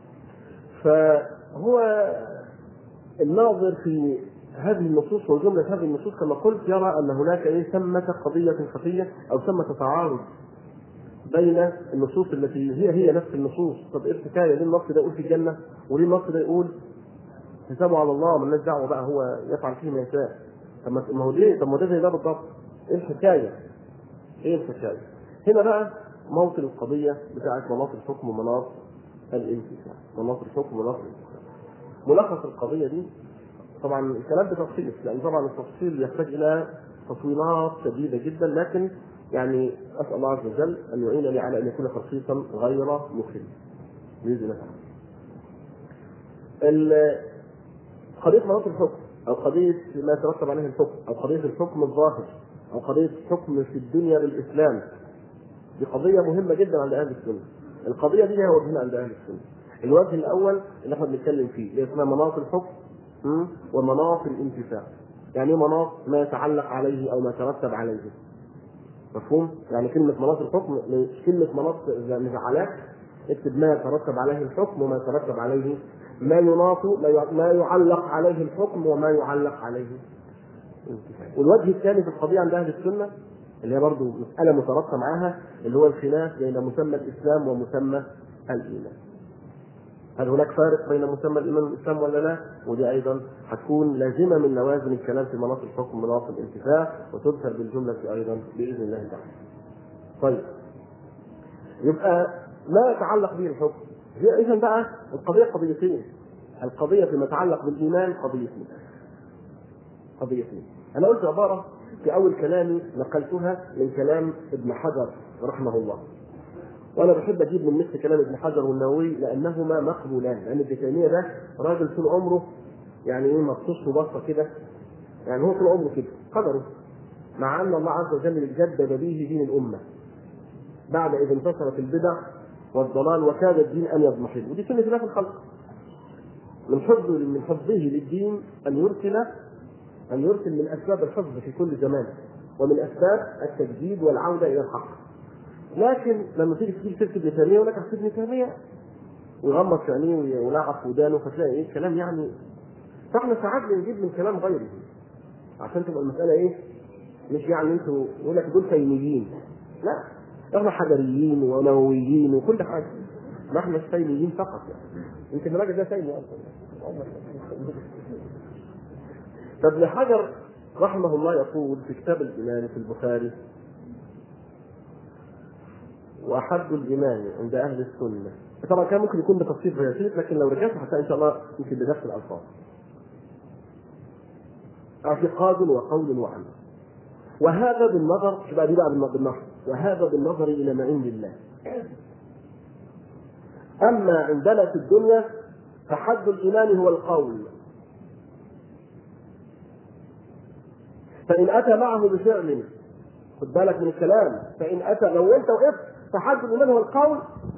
فهو الناظر في هذه النصوص وجملة هذه النصوص كما قلت يرى أن هناك إيه ثمة قضية خفية أو ثمة تعارض بين النصوص التي هي هي نفس النصوص طب ايه الحكايه ليه النص ده يقول في الجنه وليه النص ده يقول حسابه على الله مالناش دعوه بقى هو يفعل فيه ما يشاء طب ما هو ليه طب ما ده زي ده بالضبط ايه الحكايه؟ ايه الحكايه؟ هنا بقى موطن القضيه بتاعت مناط الحكم ومناط الانتفاع مناط الحكم ومناط الانتفاع ملخص القضيه دي طبعا الكلام بتفصيل لان طبعا التفصيل يحتاج الى تفصيلات شديده جدا لكن يعني اسال الله عز وجل ان يعينني على ان يكون تخصيصا غير مخل باذن الله قضيه مناط الحكم او قضيه ما يترتب عليه الحكم او قضيه الحكم الظاهر او قضيه الحكم في الدنيا بالاسلام دي قضيه مهمه جدا عند اهل السنه القضيه دي هي وجهنا عند اهل السنه الوجه الاول اللي احنا بنتكلم فيه اللي اسمها مناط الحكم ومناط الانتفاع يعني ايه مناط ما يتعلق عليه او ما يترتب عليه مفهوم؟ يعني كلمة مناط الحكم مش كلمة مناط مزعلات اكتب ما يترتب عليه الحكم وما يترتب عليه ما يناط ما يعلق عليه الحكم وما يعلق عليه والوجه الثاني في القضية عند أهل السنة اللي هي برضه مسألة مترابطة معاها اللي هو الخلاف بين مسمى الإسلام ومسمى الإيمان. هل هناك فارق بين مسمى الايمان والاسلام ولا لا؟ ودي ايضا هتكون لازمه من لوازم الكلام في مناط الحكم مناط الانتفاع وتذكر بالجمله ايضا باذن الله تعالى. طيب يبقى ما يتعلق به الحكم هي اذا بقى القضيه قضيتين القضيه فيما يتعلق بالايمان قضيتين قضيتين انا قلت عباره في اول كلامي نقلتها من كلام ابن حجر رحمه الله وانا بحب اجيب من مثل كلام ابن حجر والنووي لانهما مقبولان لان ابن تيميه ده راجل طول عمره يعني ايه مخصوص بصه كده يعني هو طول عمره كده قدره مع ان الله عز وجل جدد به دين الامه بعد اذ انتصرت البدع والضلال وكاد الدين ان يضمحل ودي سنه الله في الخلق من حفظه من حفظه للدين ان يرسل ان يرسل من اسباب الحفظ في كل زمان ومن اسباب التجديد والعوده الى الحق لكن لما تيجي تجيب سيره ابن تيميه يقول لك اصل ابن تيميه ويغمض في عينيه ويلعب في ودانه فتلاقي ايه كلام يعني فاحنا ساعات بنجيب من كلام غيره عشان تبقى المساله ايه؟ مش يعني انتوا يقول لك دول تيميين لا احنا حجريين ونوويين وكل حاجه ما احنا تيميين فقط يعني يمكن الراجل ده تيمي اصلا فابن حجر رحمه الله يقول في كتاب الايمان في البخاري واحد الايمان عند اهل السنه طبعا كان ممكن يكون بتفصيل بسيط لكن لو رجعت حتى ان شاء الله يمكن بنفس الالفاظ اعتقاد وقول وعمل وهذا بالنظر يبقى دي بقى بالنظر وهذا بالنظر الى ما عند الله اما عندنا في الدنيا فحد الايمان هو القول فان اتى معه بفعل خد بالك من الكلام فان اتى لو انت وقفت فحد الايمان هو القول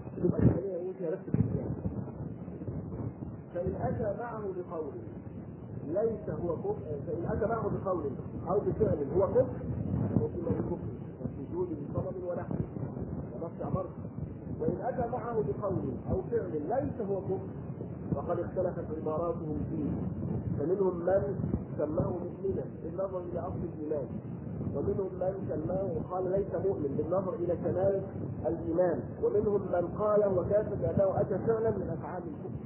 فان اتى معه بقول ليس هو كفر فان اتى معه بقول او بفعل هو كفر وكما الكفر والسجود بصمم ونحو ونص امر وان اتى معه بقول او فعل ليس هو كفر وقد اختلفت عباراتهم فيه فمنهم من سماه مؤمنا بالنظر الى اصل الايمان ومنهم من سماه وقال ليس مؤمن بالنظر الى كمال الايمان ومنهم من قال هو كافر لانه اتى فعلا من افعال الكفر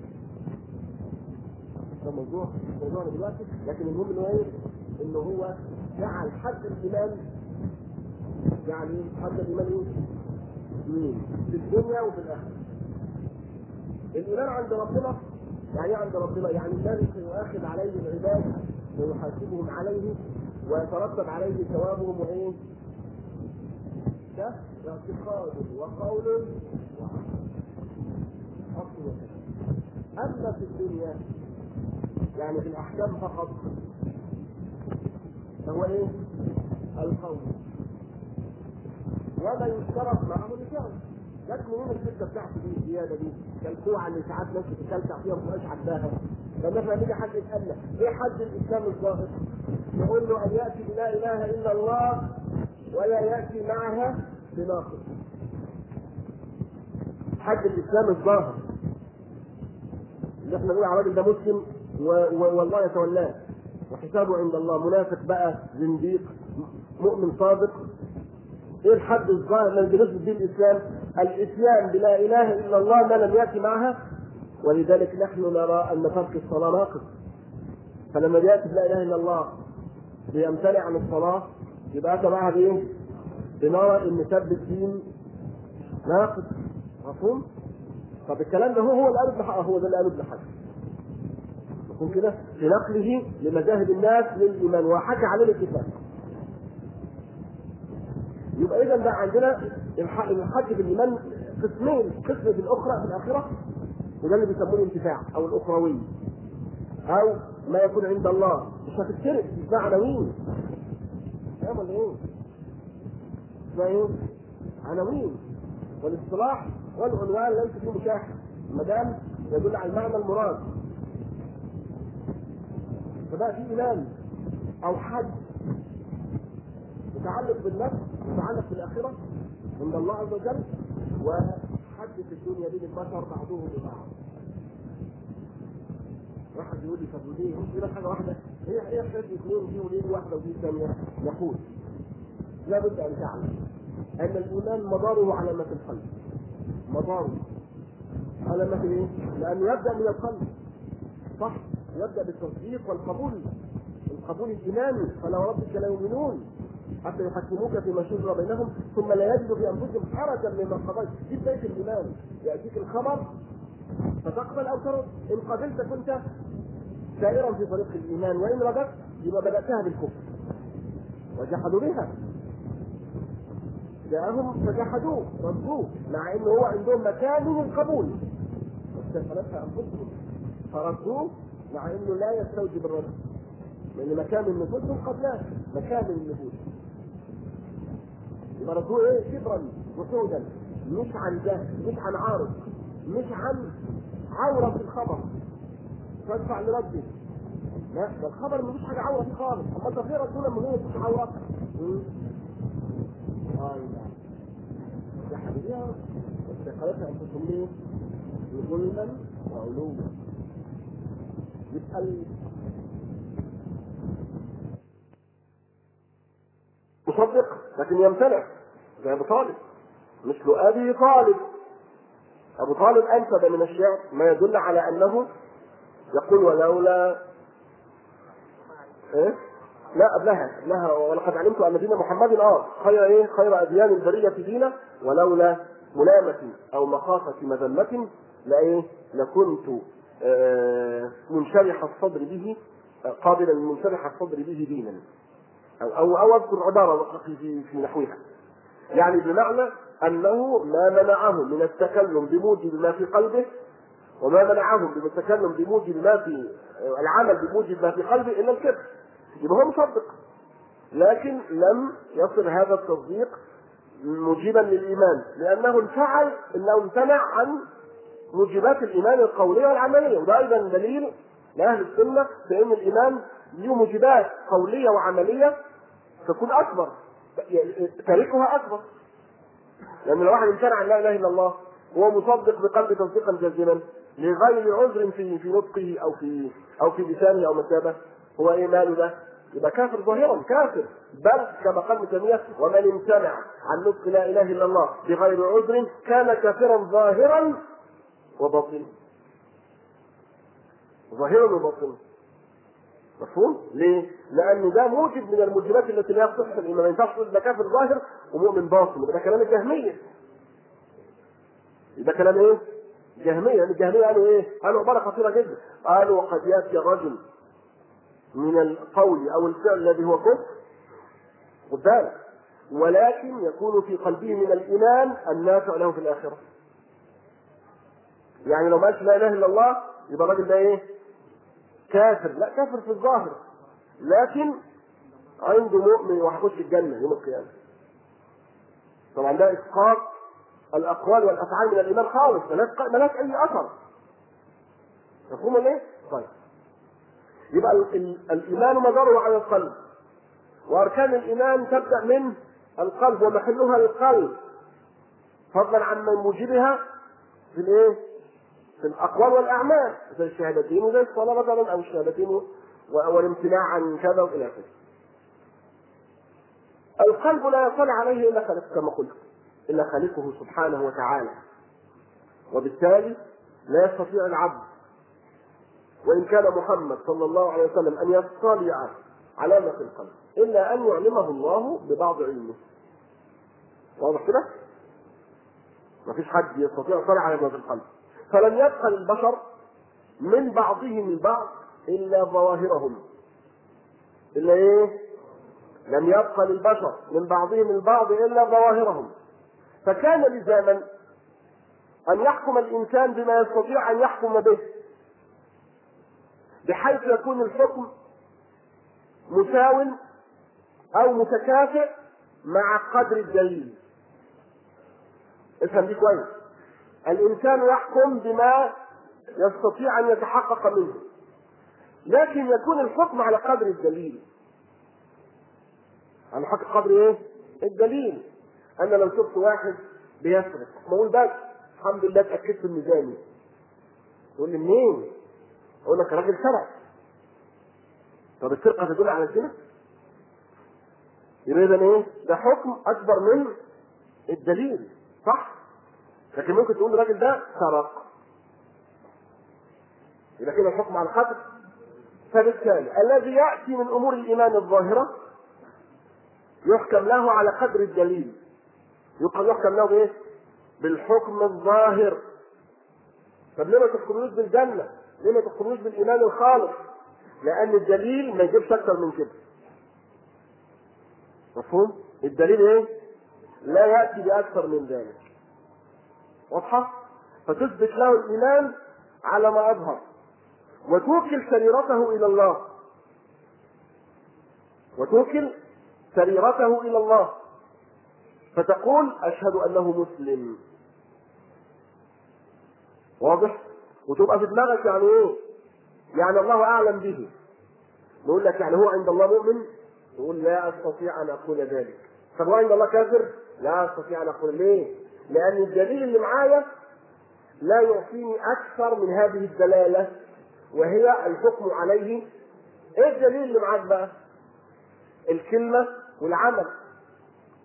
ده موضوع موضوعنا دلوقتي لكن المهم انه ايه؟ انه هو جعل حد الايمان يعني حد الايمان ايه؟ مين؟ في الدنيا وفي الاخره. الايمان عند ربنا يعني عند ربنا يعني الذي سيؤاخذ عليه العباد ويحاسبهم عليه ويترتب عليه ثوابهم وايه؟ ده اعتقاد وقول وعمل. اصل وكلام. اما في الدنيا يعني في الاحكام فقط فهو ايه؟ القول وما يشترط معه الفعل جت منين الفكره بتاعتي دي الزياده دي؟ كالكوعه اللي ساعات ناس بتتكلكع فيها وما عداها لما احنا نيجي حد يسالنا ايه حد الاسلام الظاهر؟ نقول له ان ياتي بلا اله الا الله ولا ياتي معها بناقض. حد الاسلام الظاهر اللي احنا نقول على الراجل ده مسلم و... و... والله يتولاه وحسابه عند الله منافق بقى زنديق مؤمن صادق ايه الحد الظاهر الذي بنثبت به الاسلام؟ الاسلام بلا اله الا الله ما لم ياتي معها ولذلك نحن نرى ان ترك الصلاه ناقص فلما ياتي بلا اله الا الله بيمتنع عن الصلاه يبقى اتى معها بايه؟ بنرى ان سب الدين ناقص مفهوم؟ طب الكلام ده هو هو اللي قاله ابن حجر هو ده اللي قاله ابن حجر مفهوم كده؟ في نقله لمذاهب الناس للايمان وحكى عليه الاتفاق يبقى اذا بقى عندنا الحج بالايمان قسمين قسم في الاخرى في الاخره وده اللي بيسموه الانتفاع او الاخروي او ما يكون عند الله مش هتفترق اسمها عناوين فاهم ولا ايه؟ اسمها ايه؟ عناوين والاصطلاح والعنوان ليس فيه مشاحه ما دام يدل على المعنى المراد فبقى في ايمان او حج متعلق بالنفس متعلق بالاخره عند الله عز وجل وحد في الدنيا بين البشر بعضهم ببعض واحد يقول لي طب وليه مش كده حاجه واحده هي هي حاجه اثنين دي وليه واحده ودي ثانيه نقول لابد ان تعلم ان الايمان مداره على ما في القلب مداره على ما في ايه؟ لانه يبدا من القلب صح يبدا بالتصديق والقبول القبول الايماني فلا ربك لا يؤمنون حتى يحكموك فيما شجر بينهم ثم لا يجدوا في انفسهم حرجا مما قضيت دي بدايه الايمان ياتيك الخبر فتقبل او ترد ان قبلت كنت سائرا في طريق الايمان وان رددت يبقى بداتها بالكفر وجحدوا بها جاءهم فجحدوه ردوه مع انه هو عندهم مكان من القبول واستخلتها انفسهم فردوه مع انه لا يستوجب الرد لان مكان النفوس قبلاه مكان النفوس يبقى ردوه ايه كبرا وسودا مش عن جهل مش عن عارض مش عن عورة في الخبر فادفع لرده لا ده الخبر مفيش حاجة عورة فيه خالص أما أنت في رسول لما هو مفيش عورة اه يا حبيبي استيقظتها أنفسهم ليه؟ ظلما وعلوا يبقى مصدق لكن يمتنع زي ابو طالب مثل ابي طالب ابو طالب انسب من الشعر ما يدل على انه يقول ولولا ايه لا قبلها قبلها ولقد علمت ان دين محمد اه خير ايه خير اديان البريه دينا ولولا ملامة او مخافة مذمة لايه لكنت آه منشرح الصدر به آه، قابلا منشرح الصدر به دينا او او, أو اذكر عبارة في في نحوها يعني بمعنى انه ما منعه من التكلم بموجب ما في قلبه وما منعه من التكلم بموجب ما في آه، العمل بموجب ما في قلبه الا الكذب يبقى هو مصدق لكن لم يصل هذا التصديق موجبا للايمان لانه انفعل انه امتنع عن موجبات الايمان القوليه والعمليه وده ايضا دليل لاهل السنه في ان الايمان له موجبات قوليه وعمليه تكون اكبر تاركها اكبر لان لو واحد امتنع عن لا اله الا الله هو مصدق بقلبه تصديقا جازما لغير عذر في في نطقه او في او في لسانه او مثابه هو ايه ماله ده؟ يبقى كافر ظاهرا كافر بل كما قال ابن تيميه ومن امتنع عن نطق لا اله الا الله بغير عذر كان كافرا ظاهرا وباطنا ظاهرا وباطنا مفهوم؟ ليه؟ لأن ده موجب من الموجبات التي لا يصح الإيمان، ما ينفعش تقول ده كافر ظاهر ومؤمن باطن، ده كلام الجهمية. ده كلام إيه؟ جهمية، يعني الجهمية قالوا إيه؟ قالوا عبارة خطيرة جدا، قالوا وقد يأتي الرجل من القول او الفعل الذي هو كفر خد بالك ولكن يكون في قلبه من الايمان النافع له في الاخره يعني لو ما قالش لا اله الا الله يبقى الراجل ده ايه كافر لا كافر في الظاهر لكن عنده مؤمن وهيخش الجنه يوم القيامه طبعا ده اسقاط الاقوال والافعال من الايمان خالص ملاش اي اثر مفهوم ايه؟ طيب يبقى الايمان مداره على القلب واركان الايمان تبدا من القلب ومحلها القلب فضلا عن من موجبها في الايه؟ في الاقوال والاعمال زي الشهادتين وزي الصلاه مثلا او الشهادتين والامتناع عن كذا والى اخره. القلب لا يطلع عليه الا خالق كما قلت الا خالقه سبحانه وتعالى وبالتالي لا يستطيع العبد وإن كان محمد صلى الله عليه وسلم أن يطلع على ما في القلب إلا أن يعلمه الله ببعض علمه واضح كده؟ ما فيش حد يستطيع يطلع على ما في القلب فلم يبقى للبشر من بعضهم البعض إلا ظواهرهم إلا إيه؟ لم يبقى للبشر من بعضهم البعض إلا ظواهرهم فكان لزاما أن يحكم الإنسان بما يستطيع أن يحكم به بحيث يكون الحكم مساو او متكافئ مع قدر الدليل افهم دي كويس الانسان يحكم بما يستطيع ان يتحقق منه لكن يكون الحكم على قدر الدليل على حق قدر ايه الدليل انا لو شفت واحد بيسرق بقول بس الحمد لله اتاكدت الميزاني تقول لي منين اقول لك راجل سرق طب السرقه تدل على الزنا يبقى اذا ايه ده حكم اكبر من الدليل صح لكن ممكن تقول الراجل ده سرق يبقى كده الحكم على القدر فبالتالي الذي ياتي من امور الايمان الظاهره يحكم له على قدر الدليل يحكم له بايه؟ بالحكم الظاهر طب ليه ما تحكموش بالجنه؟ ليه ما تخرجوش بالايمان الخالص لان الدليل ما يجيبش اكتر من كده مفهوم الدليل ايه لا ياتي باكثر من ذلك واضحه فتثبت له الايمان على ما اظهر وتوكل سريرته الى الله وتوكل سريرته الى الله فتقول اشهد انه مسلم واضح وتبقى في دماغك يعني ايه؟ يعني الله اعلم به. نقول لك يعني هو عند الله مؤمن؟ تقول لا استطيع ان اقول ذلك. طب هو عند الله كافر؟ لا استطيع ان اقول ليه؟ لان الدليل اللي معايا لا يعطيني اكثر من هذه الدلاله وهي الحكم عليه ايه الدليل اللي معاك بقى؟ الكلمه والعمل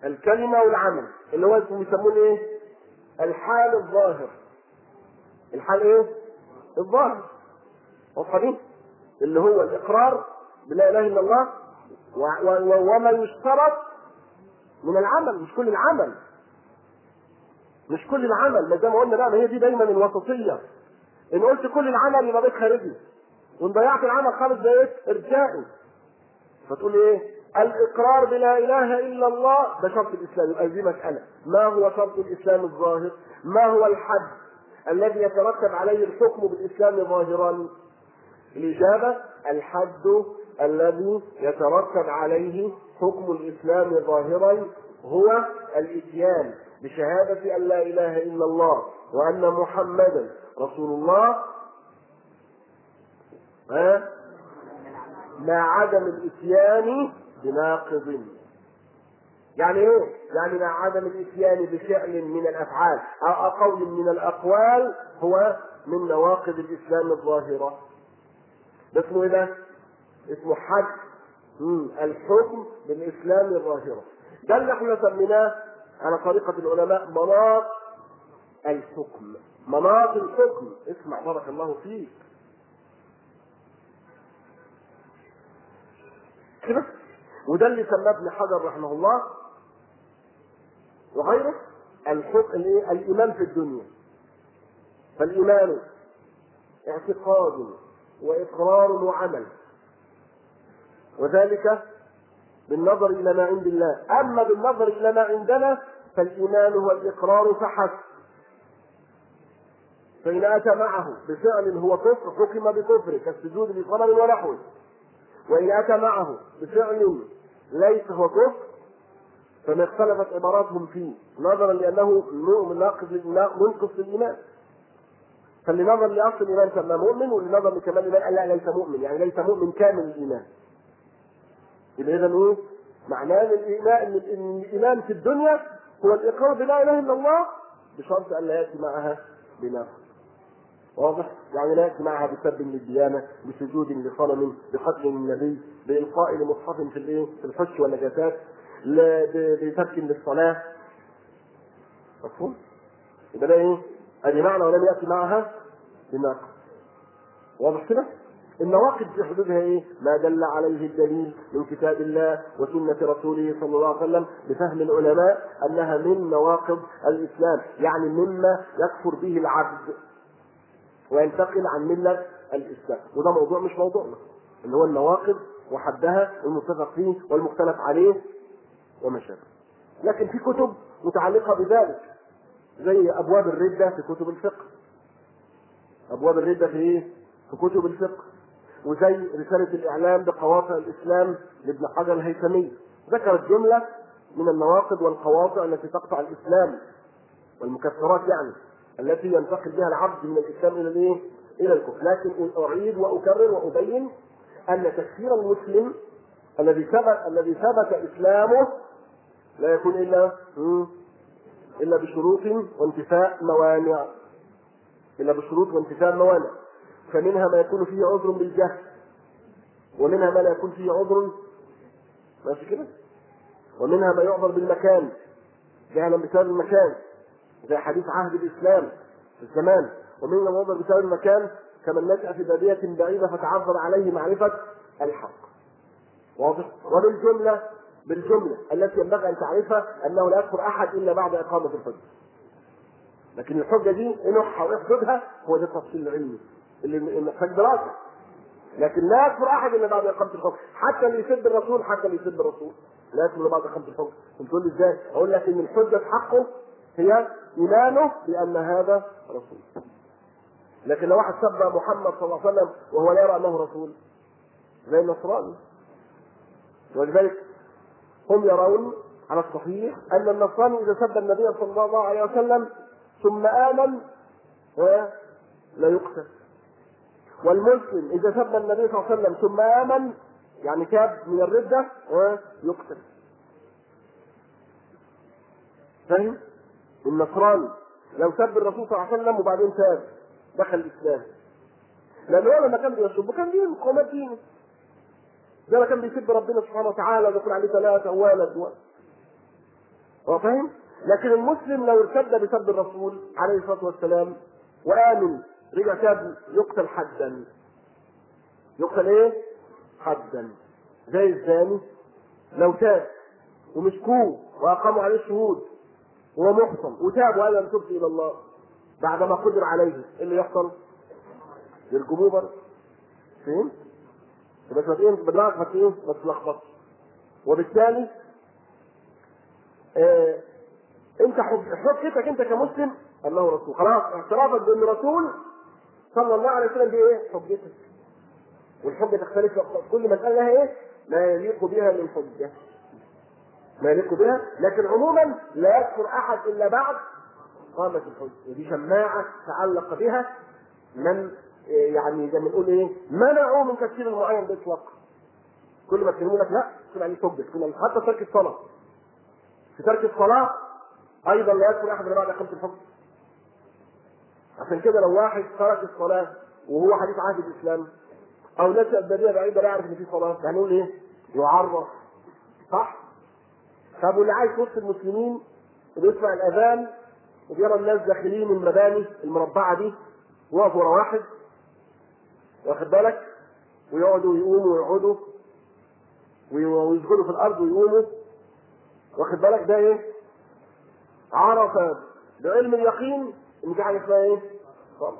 الكلمة والعمل اللي هو اسمه بيسموه ايه؟ الحال الظاهر الحال ايه؟ الظاهر واضحة دي؟ اللي هو الإقرار بلا إله إلا الله و- و- وما يشترط من العمل مش كل العمل مش كل العمل ما زي ما قلنا بقى ما هي دي دايما الوسطية إن قلت كل العمل يبقى بيت خارجي وإن ضيعت العمل خالص ده إيه؟ إرجائي فتقول إيه؟ الإقرار بلا إله إلا الله ده شرط الإسلام يبقى دي مسألة ما هو شرط الإسلام الظاهر؟ ما هو الحد الذي يترتب عليه الحكم بالإسلام ظاهرا؟ الإجابة الحد الذي يترتب عليه حكم الإسلام ظاهرا هو الإتيان بشهادة أن لا إله إلا الله وأن محمدا رسول الله ها مع عدم الإتيان بناقض يعني ايه؟ يعني مع عدم الاتيان بفعل من الافعال او قول من الاقوال هو من نواقض الاسلام الظاهره. ده اسمه ايه ده؟ اسمه حد مم. الحكم بالاسلام الظاهره. ده اللي احنا سميناه على طريقه العلماء مناط الحكم. مناط الحكم، اسمع بارك الله فيك. كده؟ وده اللي سماه ابن حجر رحمه الله وغيره الحكم الايه؟ الايمان في الدنيا. فالايمان اعتقاد واقرار وعمل وذلك بالنظر الى ما عند الله اما بالنظر الى ما عندنا فالايمان هو الاقرار فحسب فان اتى معه بفعل هو كفر حكم بكفره كالسجود لصنم ونحوه وان اتى معه بفعل ليس هو كفر فما اختلفت عباراتهم فيه نظرا لانه ناقض منقص للايمان فاللي نظر لاصل الايمان سماه مؤمن واللي نظر لكمال الايمان قال لا ليس مؤمن يعني ليس مؤمن كامل الايمان يبقى اذا ايه؟ معناه ان الايمان ان الايمان في الدنيا هو الاقرار بلا اله الا الله بشرط ان لا ياتي معها بنفس واضح؟ يعني لا ياتي معها بسب للديانه، بسجود لصنم، بقتل النبي، بالقاء لمصحف في الايه؟ في الحش والنجاسات، ل- ب- بترك للصلاه. مفهوم؟ يبقى ده ايه؟ ادي معنى ولم ياتي معها بناقض. واضح كده؟ النواقض في حدودها ايه؟ ما دل عليه الدليل من كتاب الله وسنة رسوله صلى الله عليه وسلم بفهم العلماء انها من نواقض الاسلام، يعني مما يكفر به العبد وينتقل عن ملة الاسلام، وده موضوع مش موضوعنا. اللي هو النواقض وحدها المتفق فيه والمختلف عليه وما شابه. لكن في كتب متعلقة بذلك زي ابواب الردة في كتب الفقه. ابواب الردة في ايه؟ في كتب الفقه. وزي رسالة الإعلام بقواطع الإسلام لابن حجر الهيثمي ذكرت جملة من النواقض والقواطع التي تقطع الإسلام والمكفرات يعني التي ينتقل بها العبد من الإسلام إلى الإيه؟ إلى الكفر لكن أعيد وأكرر وأبين أن تكفير المسلم الذي ثبت الذي ثبت إسلامه لا يكون إلا مم، إلا بشروط وانتفاء موانع إلا بشروط وانتفاء موانع فمنها ما يكون فيه عذر بالجهل ومنها ما لا يكون فيه عذر ماشي كده ومنها ما يعذر بالمكان جهلا بسبب المكان زي حديث عهد الاسلام في الزمان ومنها ما يعذر بسبب المكان كمن نشأ في بادية بعيدة فتعذر عليه معرفة الحق واضح وبالجملة بالجملة التي ينبغي أن تعرفها أنه لا يكفر أحد إلا بعد إقامة الحجة لكن الحجة دي نوعها وحدودها هو ده التفصيل العلمي اللي محتاج دراسه لكن لا يكفر احد الا بعد اقامه الحكم حتى اللي يسب الرسول حتى اللي يسب الرسول لا يكفر الا بعد اقامه الحكم انت تقول لي ازاي؟ اقول لك ان الحجه في حقه هي ايمانه بان هذا رسول لكن لو واحد سب محمد صلى الله عليه وسلم وهو لا يرى انه رسول زي النصراني ولذلك هم يرون على الصحيح ان النصراني اذا سب النبي صلى الله عليه وسلم ثم امن ها، لا يقتل والمسلم اذا سب النبي صلى الله عليه وسلم ثم امن يعني تاب من الرده ها، يقتل فاهم النصراني لو سب الرسول صلى الله عليه وسلم وبعدين تاب دخل الاسلام لان هو لما كان بيسب كان دين مقاومات دينه زي ما كان بيسب ربنا سبحانه وتعالى ويقول عليه ثلاثه وولد و... هو فاهم؟ لكن المسلم لو ارتد بسب الرسول عليه الصلاه والسلام وامن رجع تاب يقتل حدا يقتل ايه؟ حدا زي الزاني لو تاب ومسكوه واقاموا عليه الشهود وهو محصن وتاب وقال انا تبت الى الله بعد ما قدر عليه ايه اللي يحصل؟ يرجموه برضه فهمت؟ بس ما ايه بدماغك ما ايه ما تتلخبطش وبالتالي آه انت حجتك انت كمسلم انه رسول خلاص اعترافك بانه رسول صلى الله عليه وسلم دي ايه حجتك والحجه تختلف كل مساله لها ايه ما يليق بها من حجه ما يليق بها لكن عموما لا يكفر احد الا بعد قامت الحجه ودي شماعه تعلق بها من يعني زي ما نقول ايه منعوا من تفسير المعين باطلاق كل ما تكلموا لك لا تكون عليه حجه تكون حتى ترك الصلاه في ترك الصلاه ايضا لا يكفر احد الا بعد اقامه الحكم عشان كده لو واحد ترك الصلاه وهو حديث عهد الاسلام او نشا بديه بعيده لا يعرف ان في صلاه هنقول ايه؟ يعرف صح؟ طب واللي عايش وسط المسلمين وبيسمع الاذان وبيرى الناس داخلين المباني المربعه دي وقفوا ورا واحد واخد بالك ويقعدوا يقوموا ويقعدوا ويسجدوا في الارض ويقوموا واخد بالك ده ايه؟ عرف بعلم اليقين ان في حاجه اسمها ايه؟ صلاة.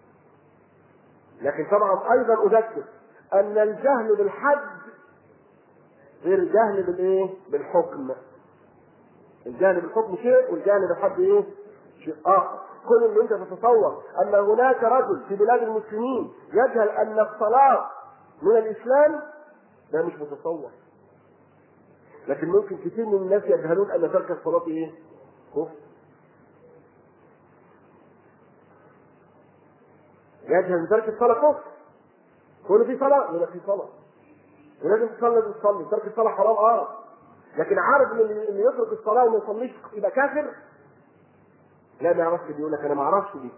لكن طبعا ايضا اذكر ان الجهل بالحد غير الجهل بالايه؟ بالحكم. الجهل بالحكم شيء والجهل بالحد ايه؟ شيء اخر. كل ان انت تتصور ان هناك رجل في بلاد المسلمين يجهل ان الصلاه من الاسلام ده مش متصور. لكن ممكن كثير من الناس يجهلون ان ترك الصلاه ايه؟ كفر. يجهل ان ترك الصلاه كفر. كل في صلاه يبقى في صلاه. ولازم تصلي لازم تصلي، ترك الصلاه حرام اه. لكن عارف ان اللي يترك الصلاه وما يصليش يبقى كافر؟ لا ما يعرفش بيقول لك انا ما اعرفش دي.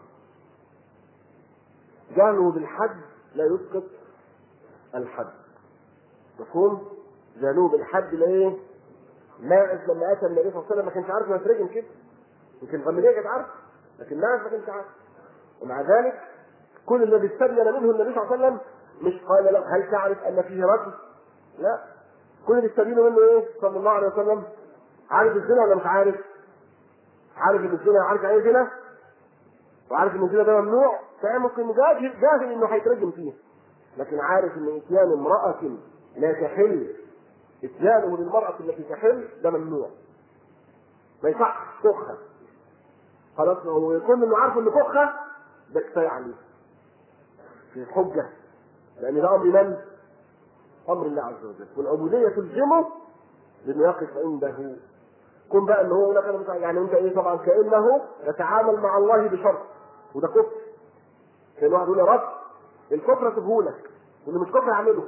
جهله بالحد لا يسقط الحد. مفهوم؟ جهله بالحد لا ايه؟ ماعز لما اتى النبي صلى الله عليه وسلم ما كانش عارف انه يترجم كده. يمكن الغامديه كانت عارفه لكن ماعز ما كانش عارف. ومع ذلك كل الذي استبين منه النبي صلى الله عليه وسلم مش قال له هل تعرف ان فيه رجل؟ لا كل اللي استبينوا منه ايه؟ صلى الله عليه وسلم عارف الزنا ولا مش عارف؟ عارف ان الزنا عارف يعني ايه زنا؟ وعارف ان الزنا ده ممنوع فهي ممكن جاهل جاهل انه هيترجم فيه لكن عارف ان اتيان امرأة لا تحل اتيانه للمرأة التي تحل ده ممنوع ما يصحش كخة خلاص هو يكون انه عارف ان كخة ده كفاية عليه في حجة لأن ده أمر من؟ أمر الله عز وجل والعبودية تلزمه بأنه يقف عنده كن بقى ان هو يقول لك انا مش يعني انت ايه طبعا كانه يتعامل مع الله بشرط وده كفر كان واحد يقول يا رب الكفر اسيبه لك واللي مش كفر اعمله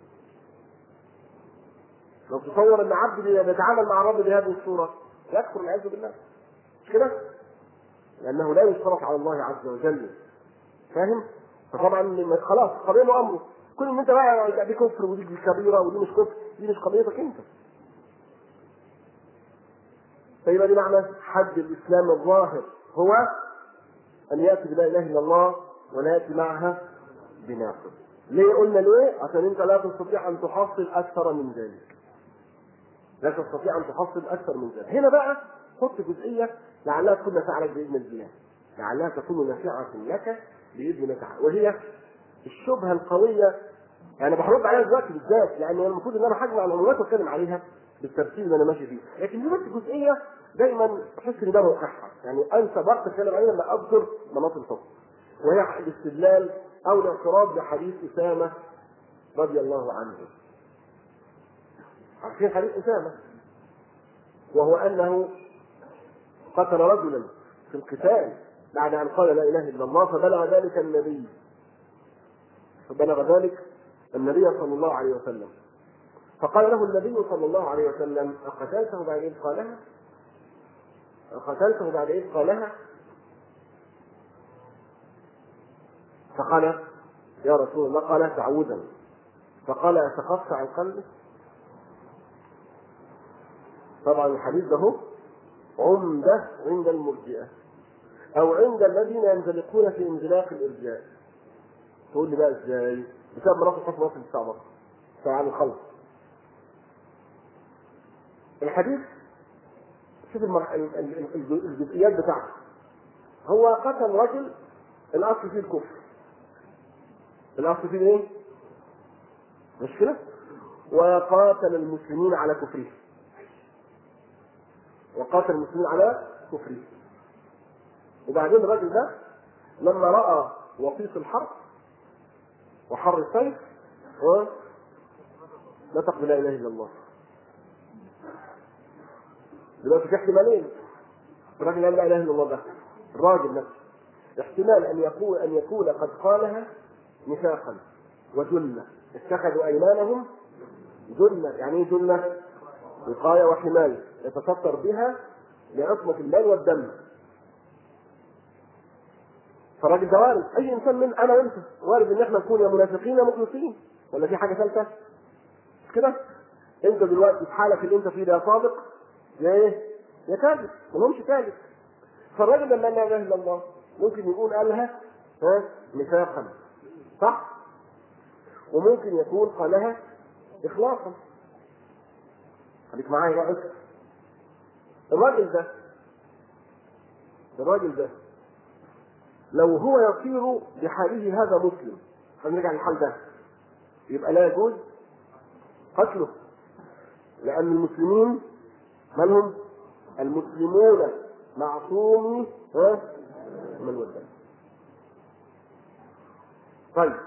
لو تصور ان عبد بيتعامل مع الرب بهذه الصوره يكفر والعياذ بالله مش كده؟ لانه لا يشترط على الله عز وجل فاهم؟ فطبعا خلاص قضيه امره كل ان انت بقى دي كفر ودي كبيره ودي مش كفر دي مش قضيتك انت فيبقى دي معنى حد الاسلام الظاهر هو ان ياتي بلا اله الا الله ولا ياتي معها بناقض ليه قلنا ليه؟ عشان انت لا تستطيع ان تحصل اكثر من ذلك لا تستطيع ان تحصل اكثر من ذلك هنا بقى حط جزئيه لعلها تكون نافعه لك باذن الله لعلها تكون نافعه لك باذن الله تعالى وهي الشبهه القويه يعني بحرد عليها دلوقتي بالذات لان المفروض ان انا هجمع العلومات واتكلم عليها بالترتيب اللي انا ماشي فيه لكن دي بس جزئيه دايما احس ان ده موقعها يعني انسى وقت اتكلم عليها لما اذكر مناط الحكم وهي الاستدلال او الاعتراض بحديث اسامه رضي الله عنه عارفين حديث اسامه وهو انه قتل رجلا في القتال بعد ان قال لا اله الا الله فبلغ ذلك النبي فبلغ ذلك النبي صلى الله عليه وسلم فقال له النبي صلى الله عليه وسلم أقتلته بعد إذ قالها؟ أقتلته بعد إذ قالها؟ فقال يا رسول الله قال تعوذا فقال أتقطع عن قلبك؟ طبعا الحديث ده هو عمدة عند المرجئة أو عند الذين ينزلقون في انزلاق الإرجاء تقول لي بقى ازاي؟ بسبب مناطق حكم وصف الصعبة فعن الخلق الحديث شوف المرح... ال- ال- ال- الجزئيات بتاعته هو قتل رجل الاصل فيه الكفر الاصل فيه ايه؟ مش كده؟ وقاتل المسلمين على كفره وقاتل المسلمين على كفره وبعدين الراجل ده لما راى وطيس الحرب وحر السيف و نطق بلا اله الا الله دلوقتي في احتمالين الراجل قال لا اله الا الله ده الراجل نفسه احتمال ان يكون ان يكون قد قالها نفاقا وجنة اتخذوا ايمانهم جنة يعني ايه جنة؟ وقاية وحماية يتستر بها لعصمة المال والدم فالراجل ده وارد اي انسان من انا وانت وارد ان احنا نكون يا منافقين يا مخلصين ولا في حاجه ثالثه؟ مش كده؟ انت دلوقتي في حالك اللي انت فيه ده يا صادق يا ايه؟ يا كاذب ما لهمش كاذب فالراجل لما لا اله الا الله ممكن يكون قالها ها نفاقا صح؟ وممكن يكون قالها اخلاصا خليك معايا بقى الراجل ده الراجل ده لو هو يصير بحاله هذا مسلم هنرجع للحال ده يبقى لا يجوز قتله لأن المسلمين مالهم؟ المسلمون معصومي ها من والدم طيب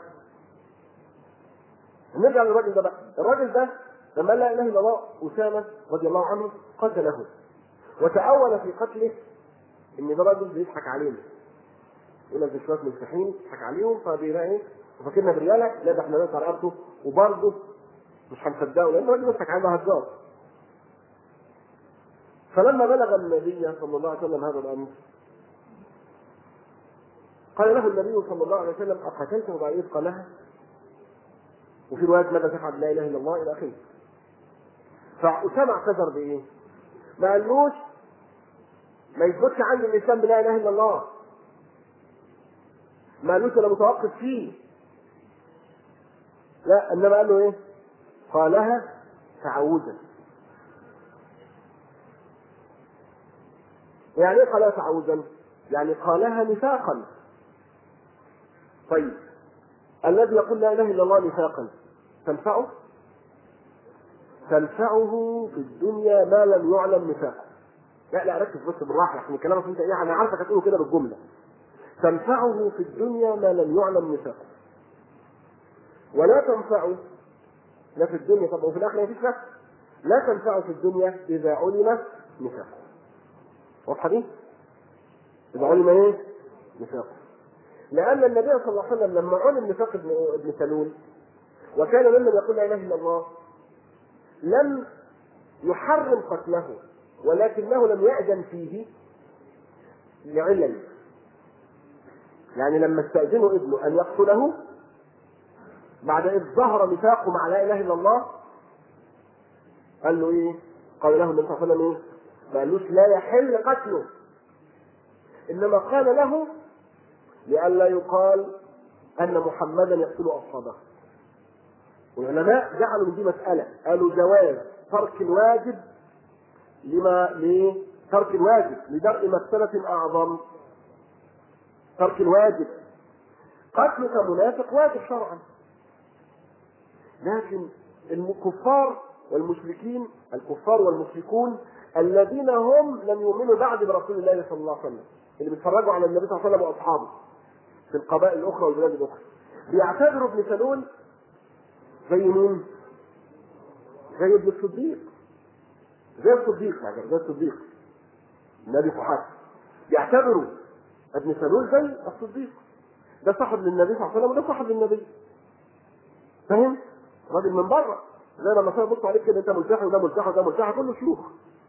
نرجع للراجل ده بقى الراجل ده لما لا اله الا الله اسامه رضي الله عنه قتله وتأول في قتله ان ده راجل بيضحك علينا يقول لك ده شويه ملتحين يضحك عليهم فبيلاقي ايه وفاكرنا بريالك لا ده احنا نقطع رقبته وبرضه مش هنصدقه لان الراجل بيضحك علينا هزار فلما بلغ النبي صلى الله عليه وسلم هذا الامر قال له النبي صلى الله عليه وسلم اقتلته بعد قالها وفي روايات ماذا تفعل لا اله الا الله الى اخره فاسامه اعتذر بايه؟ ما قالوش ما يثبتش عندي الاسلام بلا اله الا الله ما قالوش انا متوقف فيه لا انما قال له ايه؟ قالها تعوذا يعني ايه قالها تعوذا؟ يعني قالها نفاقا طيب الذي يقول لا اله الا الله نفاقا تنفعه؟ تنفعه في الدنيا ما لم يعلم نفاقه لا لا ركز بس بالراحه عشان كلامك انت ايه انا عارفك هتقوله كده بالجمله تنفعه في الدنيا ما لم يعلم نفاقه ولا تنفعه لا في الدنيا طب وفي الاخره مفيش نفس لا تنفعه في الدنيا اذا علم نفاقه واضحه دي؟ اذا علم ايه؟ نفاقه لان النبي صلى الله عليه وسلم لما علم نفاق ابن ابن سلول وكان ممن يقول لا اله الا الله لم يحرم قتله ولكنه لم يأذن فيه لعلل يعني لما استأذنه ابنه أن يقتله بعد إذ ظهر نفاقه مع لا إله إلا الله قال له إيه؟ قال له النبي صلى الله عليه وسلم إيه؟ ما قالوش لا يحل قتله إنما قال له لئلا يقال أن محمدا يقتل أصحابه والعلماء جعلوا من دي مسألة قالوا جواز ترك الواجب لما ليه؟ ترك الواجب لدرء مفسدة أعظم ترك الواجب قتلك منافق واجب شرعا لكن الكفار والمشركين الكفار والمشركون الذين هم لم يؤمنوا بعد برسول الله صلى الله عليه وسلم اللي بيتفرجوا على النبي صلى الله عليه وسلم واصحابه في القبائل الاخرى والبلاد الاخرى بيعتبروا ابن سلول زي مين؟ زي ابن الصديق زي الصديق يعني زي الصديق النبي صحابه يعتبروا ابن سلول زي الصديق ده صاحب للنبي صلى الله عليه وسلم وده صاحب للنبي فاهم؟ راجل من بره زي لما كانوا يبصوا عليك كده انت ملتحي وده ملتحي وده ملتحي كله شيوخ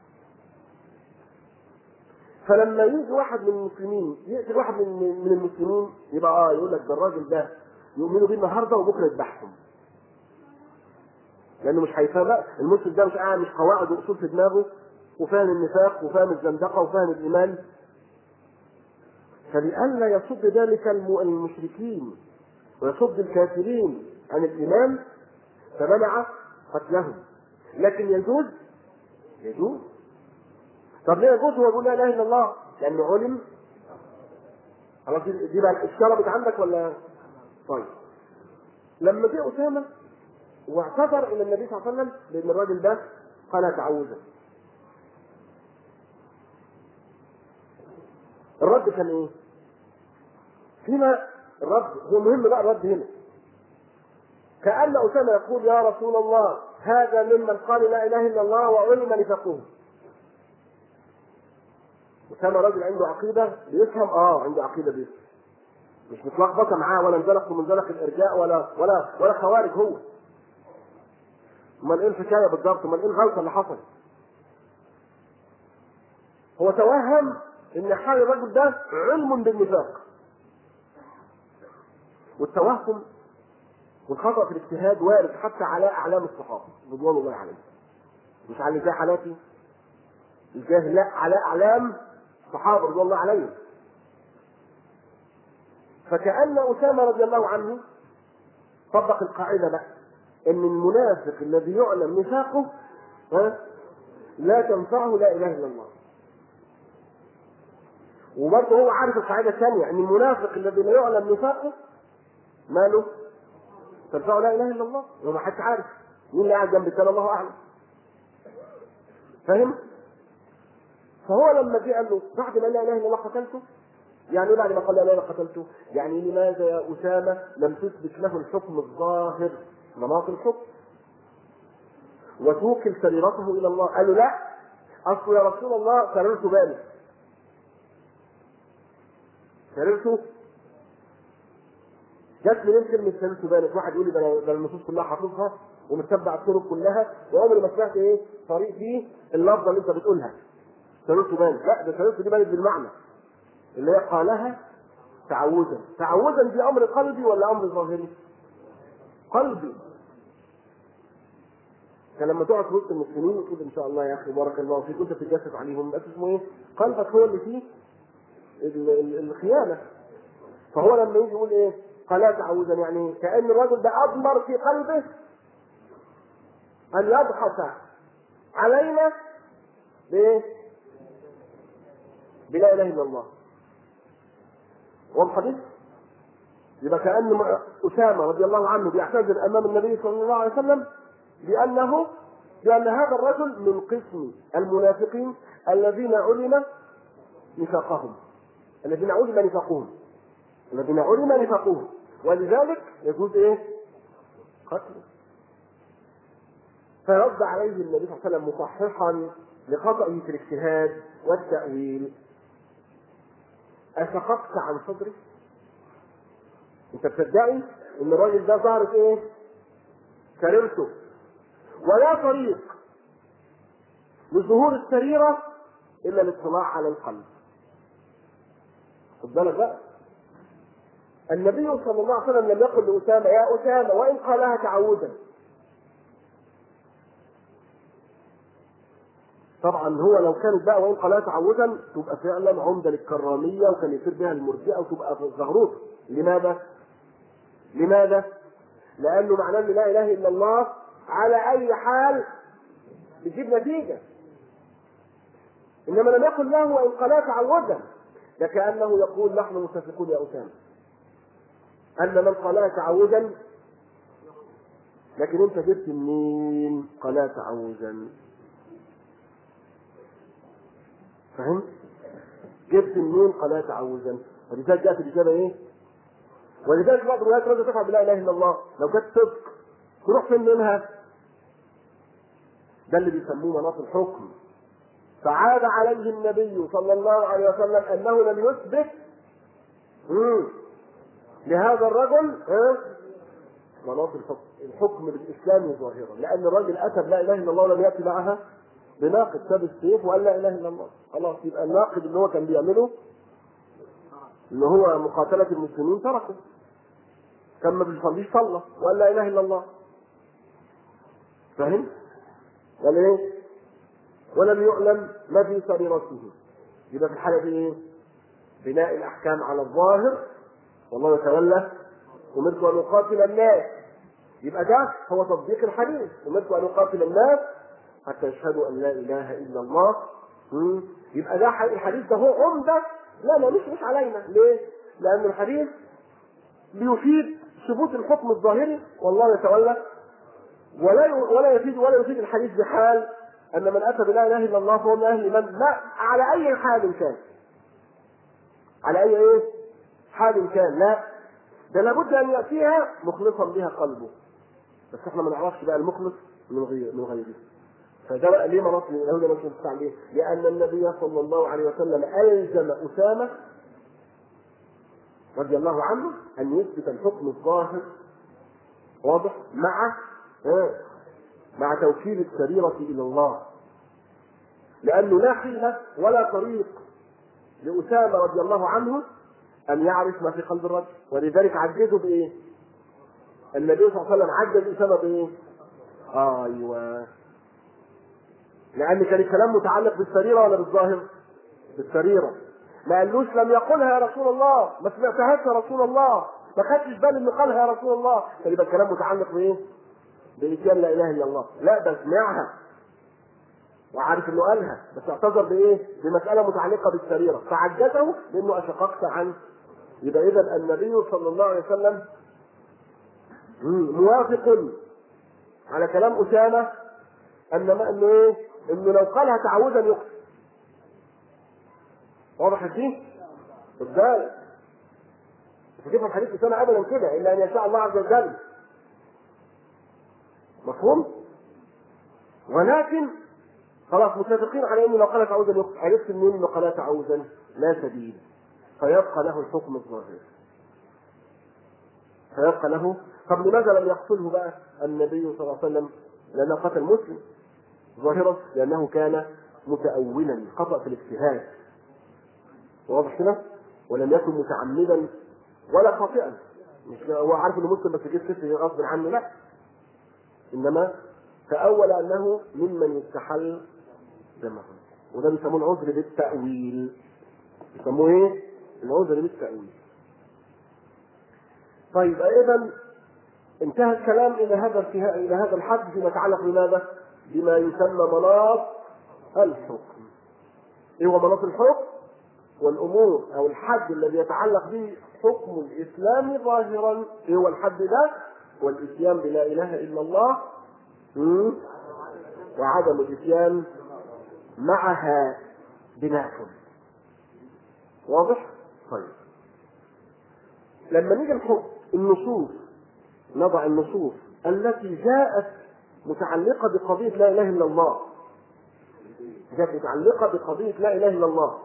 فلما يجي واحد من المسلمين يقتل واحد من من المسلمين يبقى اه يقول لك ده الراجل ده يؤمنوا بيه النهارده وبكره يذبحهم لانه مش هيفهم المسلم ده مش قاعد مش قواعد واصول في دماغه وفاهم النفاق وفاهم الزندقة وفاهم الإيمان فلئلا يصد ذلك المشركين ويصد الكافرين عن الإيمان فمنع قتلهم لكن يجوز يجوز طب ليه يجوز هو يقول لا اله الا الله لانه علم خلاص دي بقى اتشربت عندك ولا طيب لما جه اسامه واعتذر الى النبي صلى الله عليه وسلم لان الراجل ده قال تعوذا الرد كان ايه؟ فيما الرد هو مهم بقى الرد هنا كأن أسامة يقول يا رسول الله هذا ممن قال لا إله إلا الله وعلم نفاقه أسامة راجل عنده عقيدة بيفهم اه عنده عقيدة بيفهم مش متلخبطة معاه ولا انزلق في منزلق الإرجاء ولا ولا ولا خوارج هو امال ايه الحكاية بالضبط امال ايه الغلطة اللي حصلت هو توهم ان حال الرجل ده علم بالنفاق والتوهم والخطأ في الاجتهاد وارد حتى على أعلام الصحابة رضوان الله عليهم مش على زي حالاتي الجاهل لا على أعلام الصحابة رضوان الله عليهم فكأن أسامة رضي الله عنه طبق القاعدة بقى إن المنافق الذي يعلم نفاقه ها لا تنفعه لا إله إلا الله وبرضه هو عارف القاعدة الثانية إن المنافق الذي لا يعلم نفاقه ماله تنفعه لا اله الا الله وما حدش عارف مين اللي قاعد جنب الثاني الله اعلم فاهم فهو لما جه قال له بعد ما لا اله الا الله قتلته يعني ايه بعد ما قال لا اله الا الله قتلته يعني لماذا يا اسامه لم تثبت له الحكم الظاهر مناط الحكم وتوكل سريرته الى الله قال له لا اصل يا رسول الله سررت بالي سررت جت منين كلمة سلسة بانت واحد يقول لي ده ده النصوص كلها حافظها ومتبع الطرق كلها وعمري ما سمعت ايه طريق فيه اللفظة اللي انت بتقولها سلسة بانت لا ده سلسة دي بانت بالمعنى اللي هي قالها تعوذا تعوذا دي امر قلبي ولا امر ظاهري؟ قلبي فلما تقعد في وسط المسلمين وتقول ان شاء الله يا اخي بارك الله فيك وانت بتتجسس عليهم بس اسمه ايه؟ قلبك هو اللي فيه الخيانه فهو لما يجي يقول ايه؟ قال تعوذا يعني كأن الرجل ده أضمر في قلبه أن يبحث علينا بإيه؟ بلا إله إلا الله. واضح يبقى كأن أسامة رضي الله عنه بيعتذر أمام النبي صلى الله عليه وسلم بأنه بأن هذا الرجل من قسم المنافقين الذين علم نفاقهم الذين علم نفاقهم الذين علم نفاقهم ولذلك يجوز ايه؟ قتله فرد عليه النبي صلى الله عليه وسلم مصححا لخطئه في الاجتهاد والتأويل أشققت عن صدري؟ أنت بتدعي إن الراجل ده ظهرت إيه؟ سريرته ولا طريق لظهور السريرة إلا الاطلاع على القلب. خد بالك بقى النبي صلى الله عليه وسلم لم يقل لأسامة يا أسامة وإن قالها تعوذا طبعا هو لو كانت بقى وإن قالها تعوذا تبقى فعلا عمدة للكرامية وكان يصير بها المرجئة وتبقى زغروط لماذا؟ لماذا؟ لأنه معناه أن لا إله إلا الله على أي حال بتجيب نتيجة إنما لم يقل له وإن قالها تعوذا لكأنه يقول نحن متفقون يا أسامة أن من قالها تعوذا لكن أنت جبت منين قالها تعوذا فهمت؟ جبت منين قالها تعوذا ولذلك جاءت الإجابة إيه؟ ولذلك بعض الروايات رجل تفعل بلا إله إلا الله لو كانت صدق تروح فين منها؟ ده اللي بيسموه مناط الحكم فعاد عليه النبي صلى الله عليه وسلم أنه لم يثبت لهذا الرجل ها مناط الحكم الحكم بالاسلام ظاهرا لان الرجل اتى بلا اله الا الله ولم ياتي معها بناقد ساب السيف وقال لا اله الا الله خلاص يبقى الناقد اللي هو كان بيعمله اللي هو مقاتله المسلمين تركه كان ما بيصليش صلى وقال لا اله الا الله فاهم؟ قال ايه؟ ولم يعلم ما في سريرته يبقى في الحالة دي ايه؟ بناء الأحكام على الظاهر والله يتولى أمرت أن أقاتل الناس يبقى ده هو تطبيق الحديث أمرت أن أقاتل الناس حتى يشهدوا أن لا إله إلا الله مم. يبقى ده الحديث ده هو عمدة لا لا مش مش علينا ليه؟ لأن الحديث بيفيد ثبوت الحكم الظاهري والله يتولى ولا ولا يفيد ولا يفيد الحديث بحال ان من اتى بلا اله الا الله فهو من اهل الايمان لا على اي حال كان على اي ايه حال كان لا ده لابد ان ياتيها مخلصا بها قلبه بس احنا ما نعرفش بقى المخلص من غير من غيره فده بقى ليه مناط من اليهود مش بتاع ليه؟ لان النبي صلى الله عليه وسلم الزم اسامه رضي الله عنه ان يثبت الحكم الظاهر واضح مع مع توكيل السريرة إلى الله لأنه لا حيلة ولا طريق لأسامة رضي الله عنه أن يعرف ما في قلب الرجل ولذلك عجزه بإيه؟ النبي صلى الله عليه وسلم عجز أسامة بإيه؟ أيوه لأن كان الكلام متعلق بالسريرة ولا بالظاهر؟ بالسريرة ما قالوش لم يقلها يا رسول الله ما سمعتهاش يا رسول الله ما خدتش بالي انه قالها يا رسول الله فيبقى الكلام متعلق بايه؟ بإتيان لا إله إلا الله لا ده سمعها وعارف انه قالها بس اعتذر بايه؟ بمسألة متعلقة بالسريرة فعجزه لانه اشققت عنه يبقى اذا النبي صلى الله عليه وسلم موافق على كلام أسامة أن ما أنه إيه؟ إنه لو قالها تعودا يقتل. واضح دي؟ ازاي؟ مش هتفهم حديث أسامة أبدا كده إلا أن يشاء الله عز وجل. مفهوم؟ ولكن خلاص متفقين على انه لو قال تعوذا يقتل عرفت منين انه قال تعوذا لا سبيل فيبقى له الحكم الظاهر فيبقى له طب لماذا لم يقتله بقى النبي صلى الله عليه وسلم لانه قتل مسلم ظاهرا لانه كان متأولا خطأ في الاجتهاد واضح كده ولم يكن متعمدا ولا خاطئا مش هو عارف انه مسلم بس جه سفر غصب عنه لا انما تأول انه ممن يستحل دمه وده بيسموه العذر بالتأويل بيسموه ايه؟ العذر بالتأويل طيب ايضا انتهى الكلام الى هذا الى هذا الحد فيما يتعلق بماذا؟ بما يسمى مناط الحكم. ايه هو مناط الحكم؟ والامور او الحد الذي يتعلق به حكم الاسلام ظاهرا ايه هو الحد ده؟ والاتيان بلا اله الا الله وعدم الاتيان معها بناكل واضح؟ طيب لما نيجي نحط النصوص نضع النصوص التي جاءت متعلقة بقضية لا إله إلا الله جاءت متعلقة بقضية لا إله إلا الله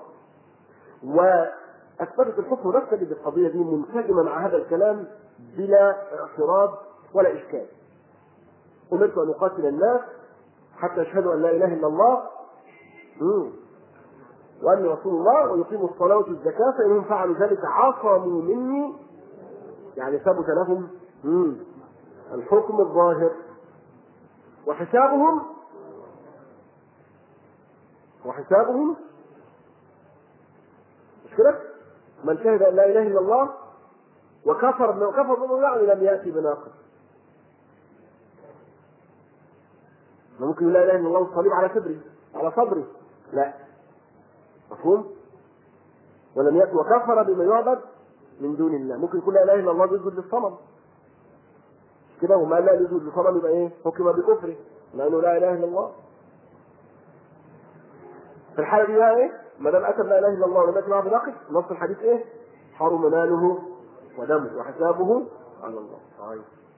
وأثبتت الحكم نفسه بالقضية دي منسجمة مع هذا الكلام بلا اعتراض ولا إشكال أمرت أن أقاتل الناس حتى يشهدوا أن لا إله إلا الله مم. وأني رسول الله ويقيموا الصلاة والزكاة فإنهم فعلوا ذلك عصموا مني يعني ثبت لهم مم. الحكم الظاهر وحسابهم وحسابهم مش كده؟ من شهد ان لا اله الا الله وكفر وكفر بالله يعني لم ياتي بناقض ممكن لا اله الا الله الصليب على صدري على صدري لا مفهوم؟ ولم يأتي وكفر بما يعبد من دون الله ممكن يكون لا اله الا الله يسجد للصنم كده وما لا يسجد للصنم يبقى ايه؟ حكم بكفره لانه لا اله الا الله في الحاله دي بقى ايه؟ ما دام اتى لا اله الا الله ولم ياتي معه بناقض نص الحديث ايه؟ حرم ماله ودمه وحسابه على الله طيب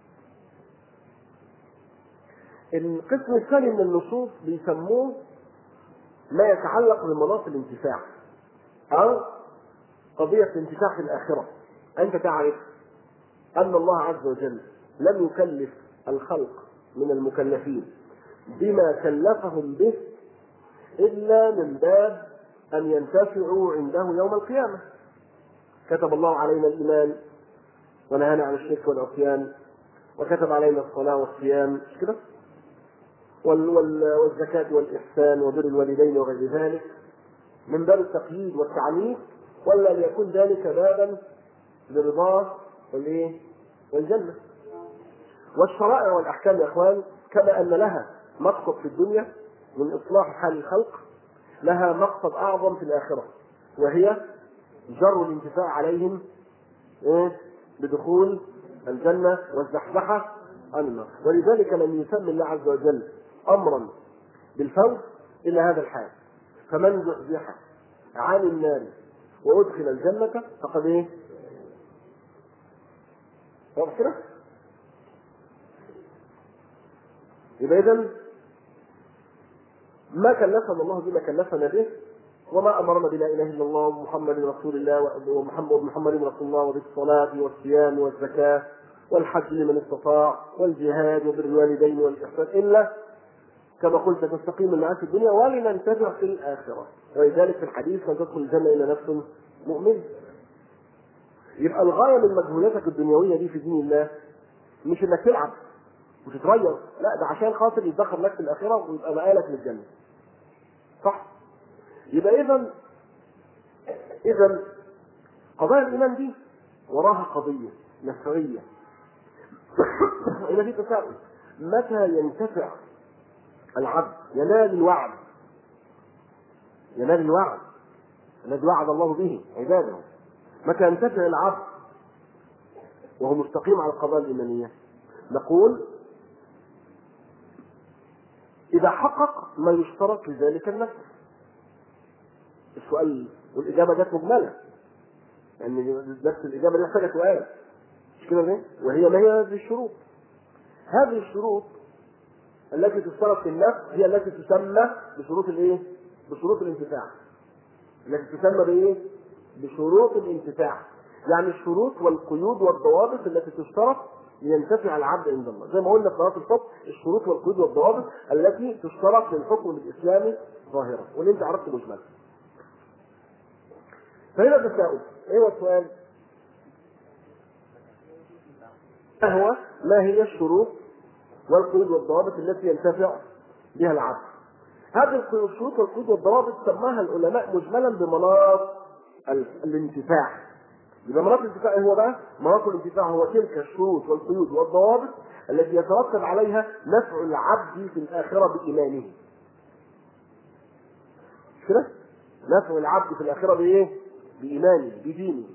القسم الثاني من النصوص بيسموه ما يتعلق بمناط الانتفاع او قضية الانتفاع في الآخرة أنت تعرف أن الله عز وجل لم يكلف الخلق من المكلفين بما كلفهم به إلا من باب أن ينتفعوا عنده يوم القيامة كتب الله علينا الإيمان ونهانا عن الشرك والعصيان وكتب علينا الصلاة والصيام مش كده؟ وال- وال- والزكاة والإحسان وبر الوالدين وغير ذلك من باب التقييد والتعنيف ولا ليكون ذلك بابا لرضاه والايه؟ والجنة. والشرائع والأحكام يا إخوان كما أن لها مقصد في الدنيا من إصلاح حال الخلق لها مقصد أعظم في الآخرة وهي جر الانتفاع عليهم إيه؟ بدخول الجنة والزحزحة عن النار ولذلك لم يسمي الله عز وجل أمرا بالفوز إلا هذا الحال فمن زحزح عن النار وأدخل الجنة فقد إيه؟ واضح كده؟ يبقى إذا ما كلفنا الله بما كلفنا به وما امرنا بلا اله الا الله ومحمد رسول الله ومحمد محمد رسول الله وبالصلاه والصيام والزكاه والحج لمن استطاع والجهاد وبر الوالدين والاحسان الا كما قلت تستقيم الناس في الدنيا ولننتفع في الاخره ولذلك في الحديث من تدخل الجنه الا نفس مؤمن يبقى الغايه من مجهوداتك الدنيويه دي في دين الله مش انك تلعب وتتغير لا ده عشان خاطر يتدخل لك في الاخره ويبقى مقالك للجنه صح يبقى اذا اذا قضايا الايمان دي وراها قضيه نفسيه الى في تساؤل متى ينتفع العبد ينال الوعد ينال الوعد الذي وعد الله به عباده متى ينتفع العبد وهو مستقيم على القضايا الايمانيه نقول إذا حقق ما يشترط لذلك النفس السؤال والإجابة جت مجملة يعني نفس الإجابة دي محتاجة سؤال مش كده ليه؟ وهي ما هي هذه الشروط هذه الشروط التي تشترط في النفس هي التي تسمى بشروط الايه؟ بشروط الانتفاع التي تسمى بايه؟ بشروط الانتفاع يعني الشروط والقيود والضوابط التي تشترط لينتفع العبد عند الله زي ما قلنا في صلاه الفطر الشروط والقيود والضوابط التي تشترط للحكم الاسلامي ظاهرا واللي انت عرفت مجمل فهنا التساؤل ايه هو السؤال؟ ما هو ما هي الشروط والقيود والضوابط التي ينتفع بها العبد هذه الشروط والقيود والضوابط سماها العلماء مجملا بمناط ال- الانتفاع يبقى مناط الانتفاع هو بقى مناط الانتفاع هو تلك الشروط والقيود والضوابط التي يترتب عليها نفع العبد في الآخرة بإيمانه مش كده؟ نفع العبد في الآخرة بإيه؟ بإيمانه بدينه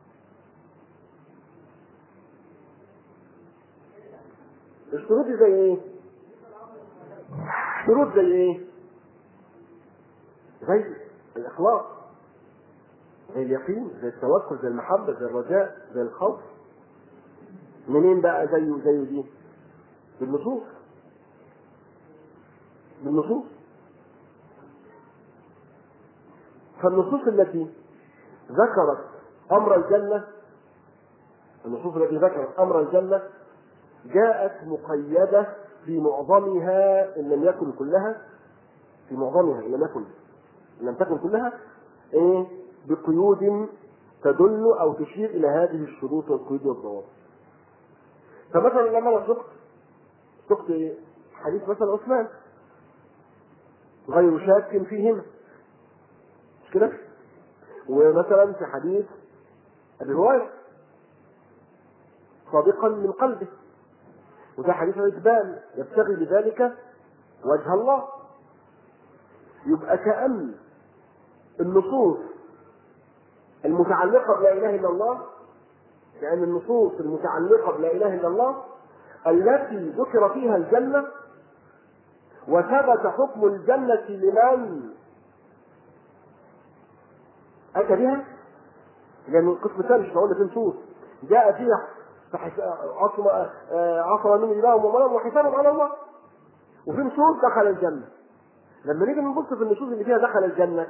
الشروط دي زي ايه؟ شروط زي ايه؟ زي الإخلاص زي اليقين زي التوكل زي المحبة زي الرجاء زي الخوف منين بقى زيه زيه دي؟ بالنصوص بالنصوص فالنصوص التي ذكرت أمر الجنة النصوص التي ذكرت أمر الجنة جاءت مقيدة في معظمها إن لم يكن كلها في معظمها إن لم يكن إن لم تكن كلها إيه بقيود تدل أو تشير إلى هذه الشروط والقيود والضوابط فمثلا لما أنا سقت سقت حديث مثلا عثمان غير شاك فيهما مش كده؟ ومثلا في حديث ابي هريره صادقا من قلبه وده حديث الإقبال يبتغي بذلك وجه الله يبقى كأن النصوص المتعلقة بلا إله إلا الله يعني النصوص المتعلقة بلا إله إلا الله التي ذكر فيها الجنة وثبت حكم الجنة لمن أتى بها لأن القسم الثاني مش هقول لك نصوص جاء فيها عصم عصم من الله ومرض وحسابهم على الله وفي نصوص دخل الجنة لما نيجي نبص في النصوص اللي فيها دخل الجنة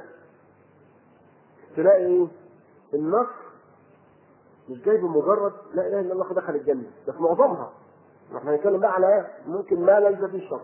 تلاقي ايه؟ النص مش جاي بمجرد لا اله الا الله دخل الجنة ده في معظمها احنا هنتكلم بقى على ممكن ما ليس فيه الشر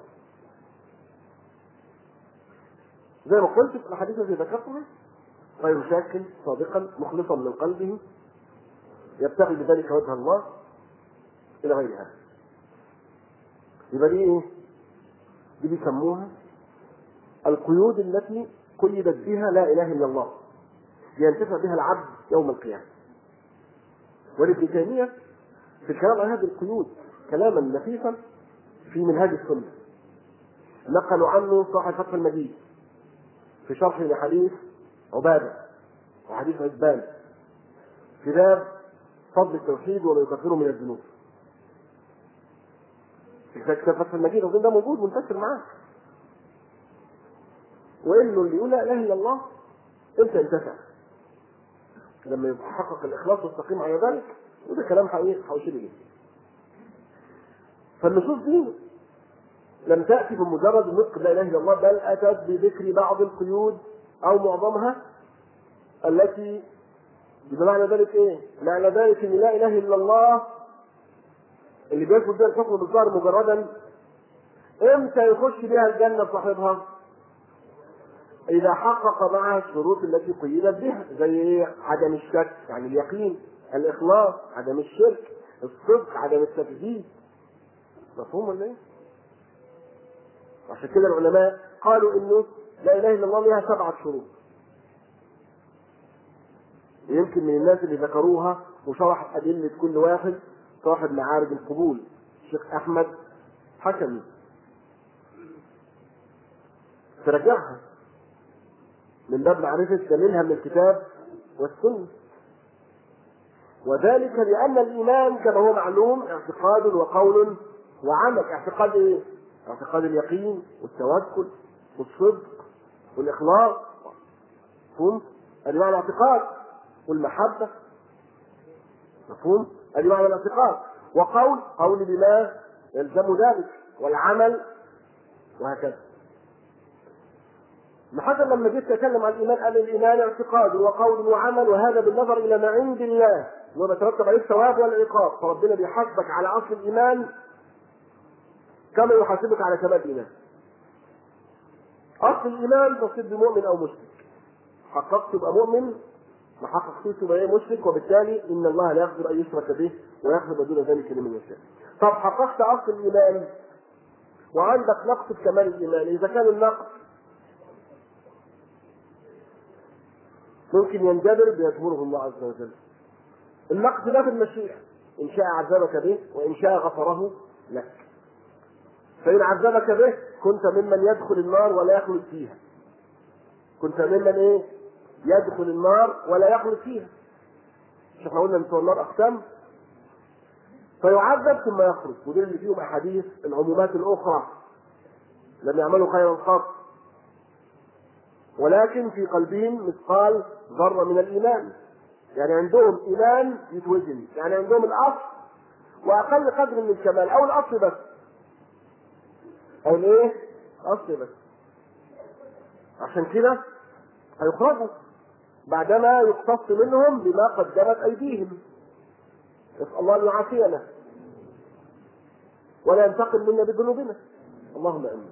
زي ما قلت في الاحاديث التي ذكرتها غير شاك صادقا مخلصا من قلبه يبتغي بذلك وجه الله الى غير هذا يبقى دي ايه دي بيسموها القيود التي قيدت بها لا اله الا الله ينتفع بها العبد يوم القيامه ولابن تيميه في الكلام عن هذه القيود كلاما نفيسا في منهاج السنه نقلوا عنه صاحب فتح المجيد في شرح لحديث عباده وحديث عزبان في باب فضل التوحيد وما يكفره من الذنوب في كتاب فتح المجيد اظن ده موجود منتشر معاه وانه اللي يقول لا اله الا الله امتى ينتفع لما يحقق الاخلاص واستقيم على ذلك وده كلام حقيقي حوشي جدا فالنصوص دي لم تأتي بمجرد النطق لا إله إلا الله بل أتت بذكر بعض القيود أو معظمها التي بمعنى ذلك إيه؟ معنى ذلك أن لا إله إلا الله اللي بيثبت بها الحكم بالظاهر مجردا إمتى يخش بها الجنة صاحبها؟ إذا حقق معها الشروط التي قيدت بها زي إيه؟ عدم الشك يعني اليقين الإخلاص عدم الشرك الصدق عدم التكذيب مفهوم ولا إيه؟ عشان كده العلماء قالوا انه لا اله الا الله لها سبعه شروط يمكن من الناس اللي ذكروها وشرح ادله كل واحد صاحب معارج القبول الشيخ احمد حكمي ترجعها من باب معرفه دليلها من الكتاب والسنه وذلك لان الايمان كما هو معلوم اعتقاد وقول وعمل اعتقاد ايه؟ اعتقاد اليقين والتوكل والصدق والاخلاص مفهوم؟ ادي معنى الاعتقاد والمحبه مفهوم؟ ادي معنى الاعتقاد وقول قول بما يلزم ذلك والعمل وهكذا محمد لما جيت اتكلم عن الايمان قال الايمان اعتقاد وقول وعمل وهذا بالنظر الى ما عند الله انه بيترتب عليه الثواب والعقاب فربنا بيحاسبك على اصل الايمان كما يحاسبك على كمال الايمان اصل الايمان تصير بمؤمن او مشرك حققت تبقى مؤمن ما حققتوش تبقى ايه مشرك وبالتالي ان الله لا يغفر ان يشرك به ويغفر دون ذلك لمن يشاء طب حققت اصل الايمان وعندك نقص في كمال الايمان اذا كان النقص ممكن ينجبر بيجبره الله عز وجل النقص ده في المشيئه ان شاء عذبك به وان شاء غفره لك فإن عذبك به كنت ممن يدخل النار ولا يخلد فيها كنت ممن ايه يدخل النار ولا يخلد فيها مش احنا قلنا ان بتوع النار اقسام فيعذب ثم يخرج ودول اللي فيهم احاديث العمومات الاخرى لم يعملوا خيرا قط ولكن في قلبهم مثقال ذره من الايمان يعني عندهم ايمان يتوزن يعني عندهم الاصل واقل قدر من الكمال او الاصل بس او الايه؟ اصل بس عشان كده هيخرجوا بعدما يقتص منهم بما قدمت ايديهم نسال الله ان يعافينا ولا ينتقم منا بذنوبنا اللهم امين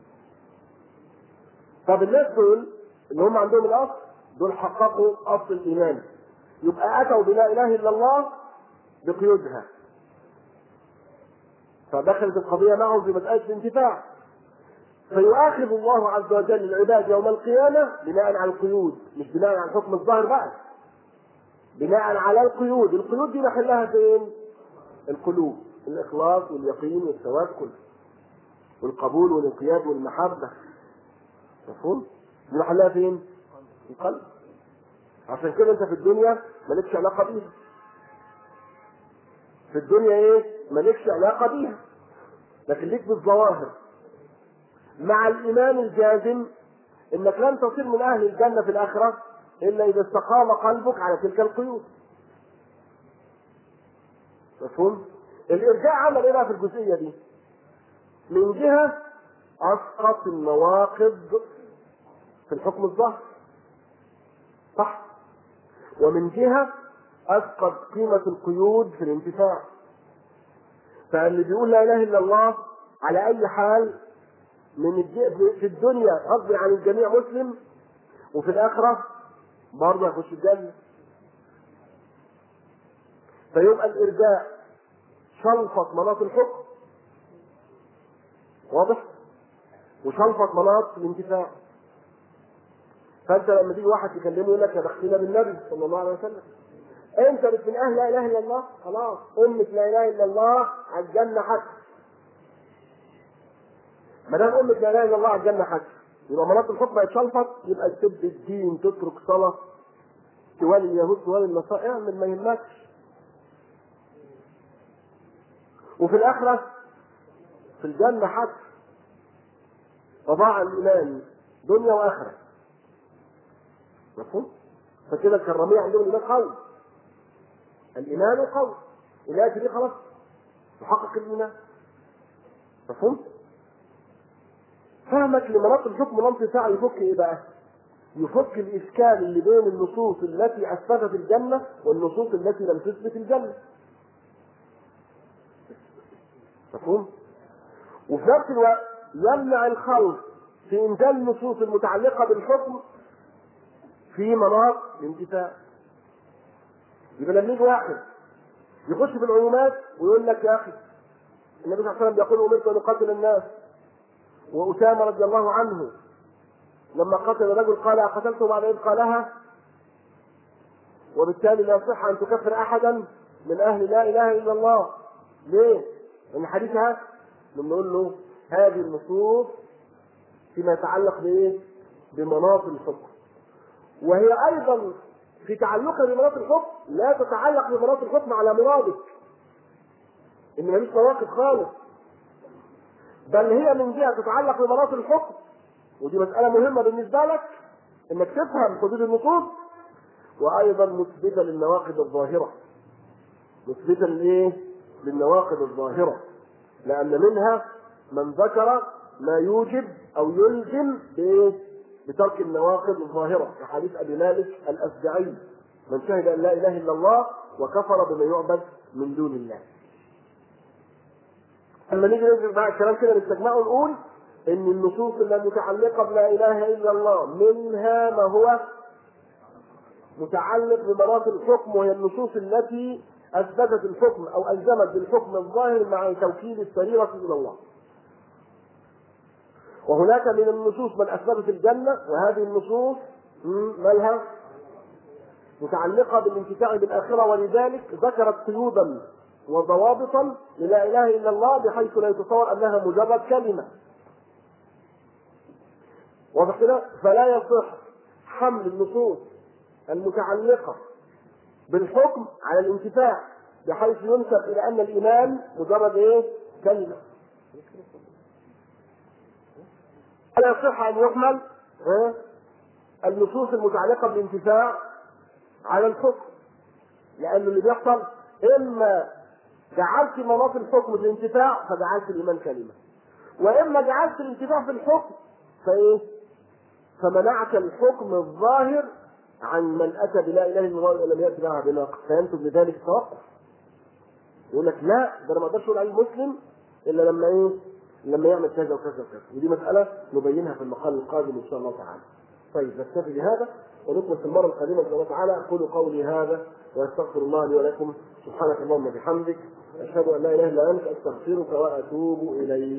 طب الناس دول اللي هم عندهم الاصل دول حققوا اصل الايمان يبقى اتوا بلا اله الا الله بقيودها فدخلت القضية معهم في مسألة الانتفاع فيؤاخذ الله عز وجل العباد يوم القيامة بناء على القيود مش بناء على الحكم الظاهر بقى بناء على القيود القيود دي محلها فين القلوب الإخلاص واليقين والتوكل والقبول والانقياد والمحبة مفهوم؟ دي محلها فين؟ القلب عشان كده انت في الدنيا مالكش علاقة بيها في الدنيا ايه؟ مالكش علاقة بيها لكن ليك بالظواهر مع الإيمان الجازم إنك لن تصير من أهل الجنة في الآخرة إلا إذا استقام قلبك على تلك القيود. مفهوم؟ الإرجاع عمل إيه بقى في الجزئية دي؟ من جهة أسقط النواقض في الحكم الظاهر. صح؟ ومن جهة أسقط قيمة القيود في الانتفاع. فاللي بيقول لا إله إلا الله على أي حال من في الدنيا غصب عن الجميع مسلم وفي الآخرة برضه يخش الجنة. فيبقى الإرجاء شلفط مناط الحكم واضح؟ وشلفط مناط الانتفاع فانت لما تيجي واحد تكلمه يقول لك يا بختنا بالنبي صلى الله عليه وسلم انت مش من اهل لا اله الا الله خلاص امة لا اله الا الله على الجنه حتى ما دام امة لا اله الا الله على الجنه حتى يبقى مناط الحكم هيتشلفط يبقى تسب الدين تترك صلاه توالي اليهود توالي النصارى اعمل ما يهمكش وفي الاخره في الجنه حتى وضاع الايمان دنيا واخره مفهوم؟ فكده الكراميه عندهم الايمان قوي الايمان قوي الايه دي خلاص تحقق الايمان مفهوم؟ فهمك لمناط الحكم الانتصاع يفك ايه بقى؟ يفك الاشكال اللي بين النصوص التي اثبتت الجنه والنصوص التي لم تثبت الجنه. مفهوم؟ وفي نفس الوقت يمنع الخلق في انزال النصوص المتعلقه بالحكم في مناط الانتفاع. يبقى لما يجي واحد يخش في العمومات ويقول لك يا اخي النبي صلى الله عليه وسلم يقول امرت ان اقاتل الناس واسامه رضي الله عنه لما قتل رجل قال قتلته بعد إذ قالها وبالتالي لا يصح أن تكفر أحدا من أهل لا إله إلا الله ليه؟ لأن حديثها بنقول له هذه النصوص فيما يتعلق بإيه؟ بمناط الحكم وهي أيضا في تعلقها بمناط الحكم لا تتعلق بمناط الحكم على مرادك إن ملوش مواقف خالص بل هي من جهة تتعلق بمناط الحكم ودي مسألة مهمة بالنسبة لك انك تفهم حدود النصوص وايضا مثبتة للنواقض الظاهرة مثبتة لايه؟ للنواقض الظاهرة لأن منها من ذكر ما يوجب أو يلزم بإيه؟ بترك النواقض الظاهرة كحديث أبي مالك الأشجعي من شهد أن لا إله إلا الله وكفر بما يعبد من دون الله. لما نيجي ننزل بقى الكلام كده نستجمعه ونقول ان النصوص المتعلقه بلا اله الا الله منها ما هو متعلق بمراتب الحكم وهي النصوص التي اثبتت الحكم او الزمت بالحكم الظاهر مع توكيد السريره الى الله. وهناك من النصوص من اثبتت الجنه وهذه النصوص مالها متعلقه بالانتفاع بالاخره ولذلك ذكرت قيودا وضوابطا للا اله الا الله بحيث لا يتصور انها مجرد كلمه واضح كده؟ فلا يصح حمل النصوص المتعلقة بالحكم على الانتفاع بحيث ينسب إلى أن الإيمان مجرد إيه؟ كلمة. لا يصح أن يحمل ها؟ النصوص المتعلقة بالانتفاع على الحكم لأن اللي بيحصل إما جعلت مناط الحكم في الانتفاع فجعلت الإيمان كلمة وإما جعلت الانتفاع في الحكم فإيه؟ فمنعت الحكم الظاهر عن من اتى بلا اله الا الله ولم ياتي معها بناقص فينتج بذلك التوقف يقول لك لا ده انا ما اقدرش اقول عليه مسلم الا لما ايه؟ لما يعمل كذا وكذا وكذا ودي مساله نبينها في المقال القادم ان شاء الله تعالى. طيب نكتفي بهذا ونكمل في المره القادمه ان شاء الله تعالى اقول قولي هذا واستغفر الله لي ولكم سبحانك اللهم وبحمدك اشهد ان لا اله الا انت استغفرك واتوب اليك.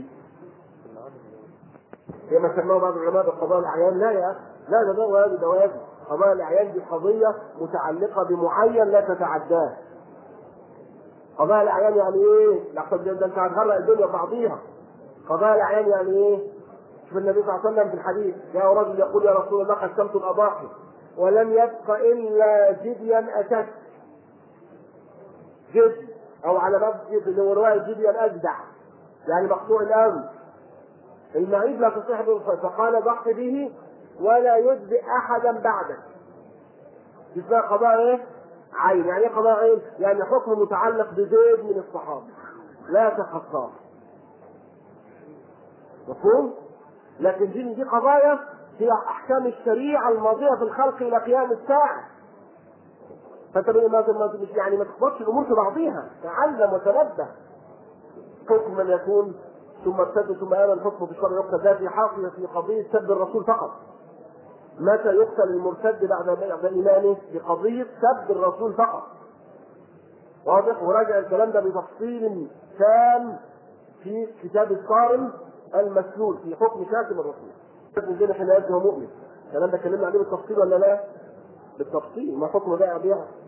كما سماه بعض العلماء بقضاء الاعيان لا يا لا ده ده واجب ده واجب قضاء الاعيان دي قضيه متعلقه بمعين لا تتعداه قضاء الاعيان يعني ايه؟ لقد ده انت هتغرق الدنيا بعضيها قضاء الاعيان يعني ايه؟ شوف النبي صلى الله عليه وسلم في الحديث جاء رجل يقول يا رسول الله قسمت الاضاحي ولم يبق الا جديا اتت جد او على مسجد اللي هو روايه جديا اجدع يعني مقطوع الانف المعيد لا تصح به فقال ضحي به ولا يجزئ احدا بعدك اسمها قضاء ايه؟ عين يعني ايه قضاء عين؟ يعني حكم متعلق بزيد من الصحابه لا تخصص مفهوم؟ لكن دي دي قضايا هي احكام الشريعه الماضيه في الخلق الى قيام الساعه فانت مش يعني ما تخبطش الامور في بعضيها تعلم وتنبه حكم من يكون ثم ارتد ثم آمن الحكم بالشرع يقتل ده في حاصلة في قضية سب الرسول فقط. متى يقتل المرتد بعد بعد إيمانه؟ بقضية سب الرسول فقط. واضح؟ وراجع الكلام ده بتفصيل تام في كتاب الصارم المسلول في حكم كاتب الرسول من دين حين يبدو مؤمن الكلام ده اتكلمنا عليه بالتفصيل ولا لا؟ بالتفصيل ما حكم بقى بيع